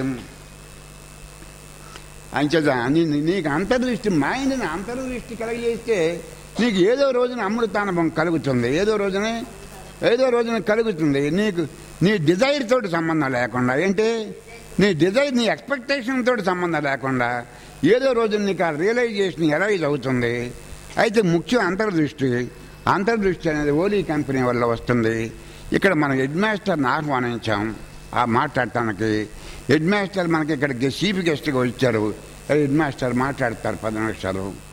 అంచేత నీ- నీకు అంతర్దృష్టి మైండ్ని అంతర్దృష్టి కలిగజేస్తే నీకు ఏదో రోజున అమృతానుభవం కలుగుతుంది ఏదో రోజునే ఏదో రోజున కలుగుతుంది నీకు నీ డిజైర్ తోటి సంబంధం లేకుండా ఏంటి నీ డిజైర్ నీ ఎక్స్పెక్టేషన్ తోటి సంబంధం లేకుండా ఏదో రోజున నీకు ఆ రియలైజేషన్ ఎరైజ్ అవుతుంది అయితే ముఖ్యం అంతర్దృష్టి అంతర్దృష్టి అనేది ఓలీ కంపెనీ వల్ల వస్తుంది ఇక్కడ మనం హెడ్ మాస్టర్ని ఆహ్వానించాం ఆ మాట్లాడటానికి హెడ్ మాస్టర్ మనకి ఇక్కడికి చీఫ్ గెస్ట్గా వచ్చారు హెడ్ మాస్టర్ మాట్లాడతారు పది నిమిషాలు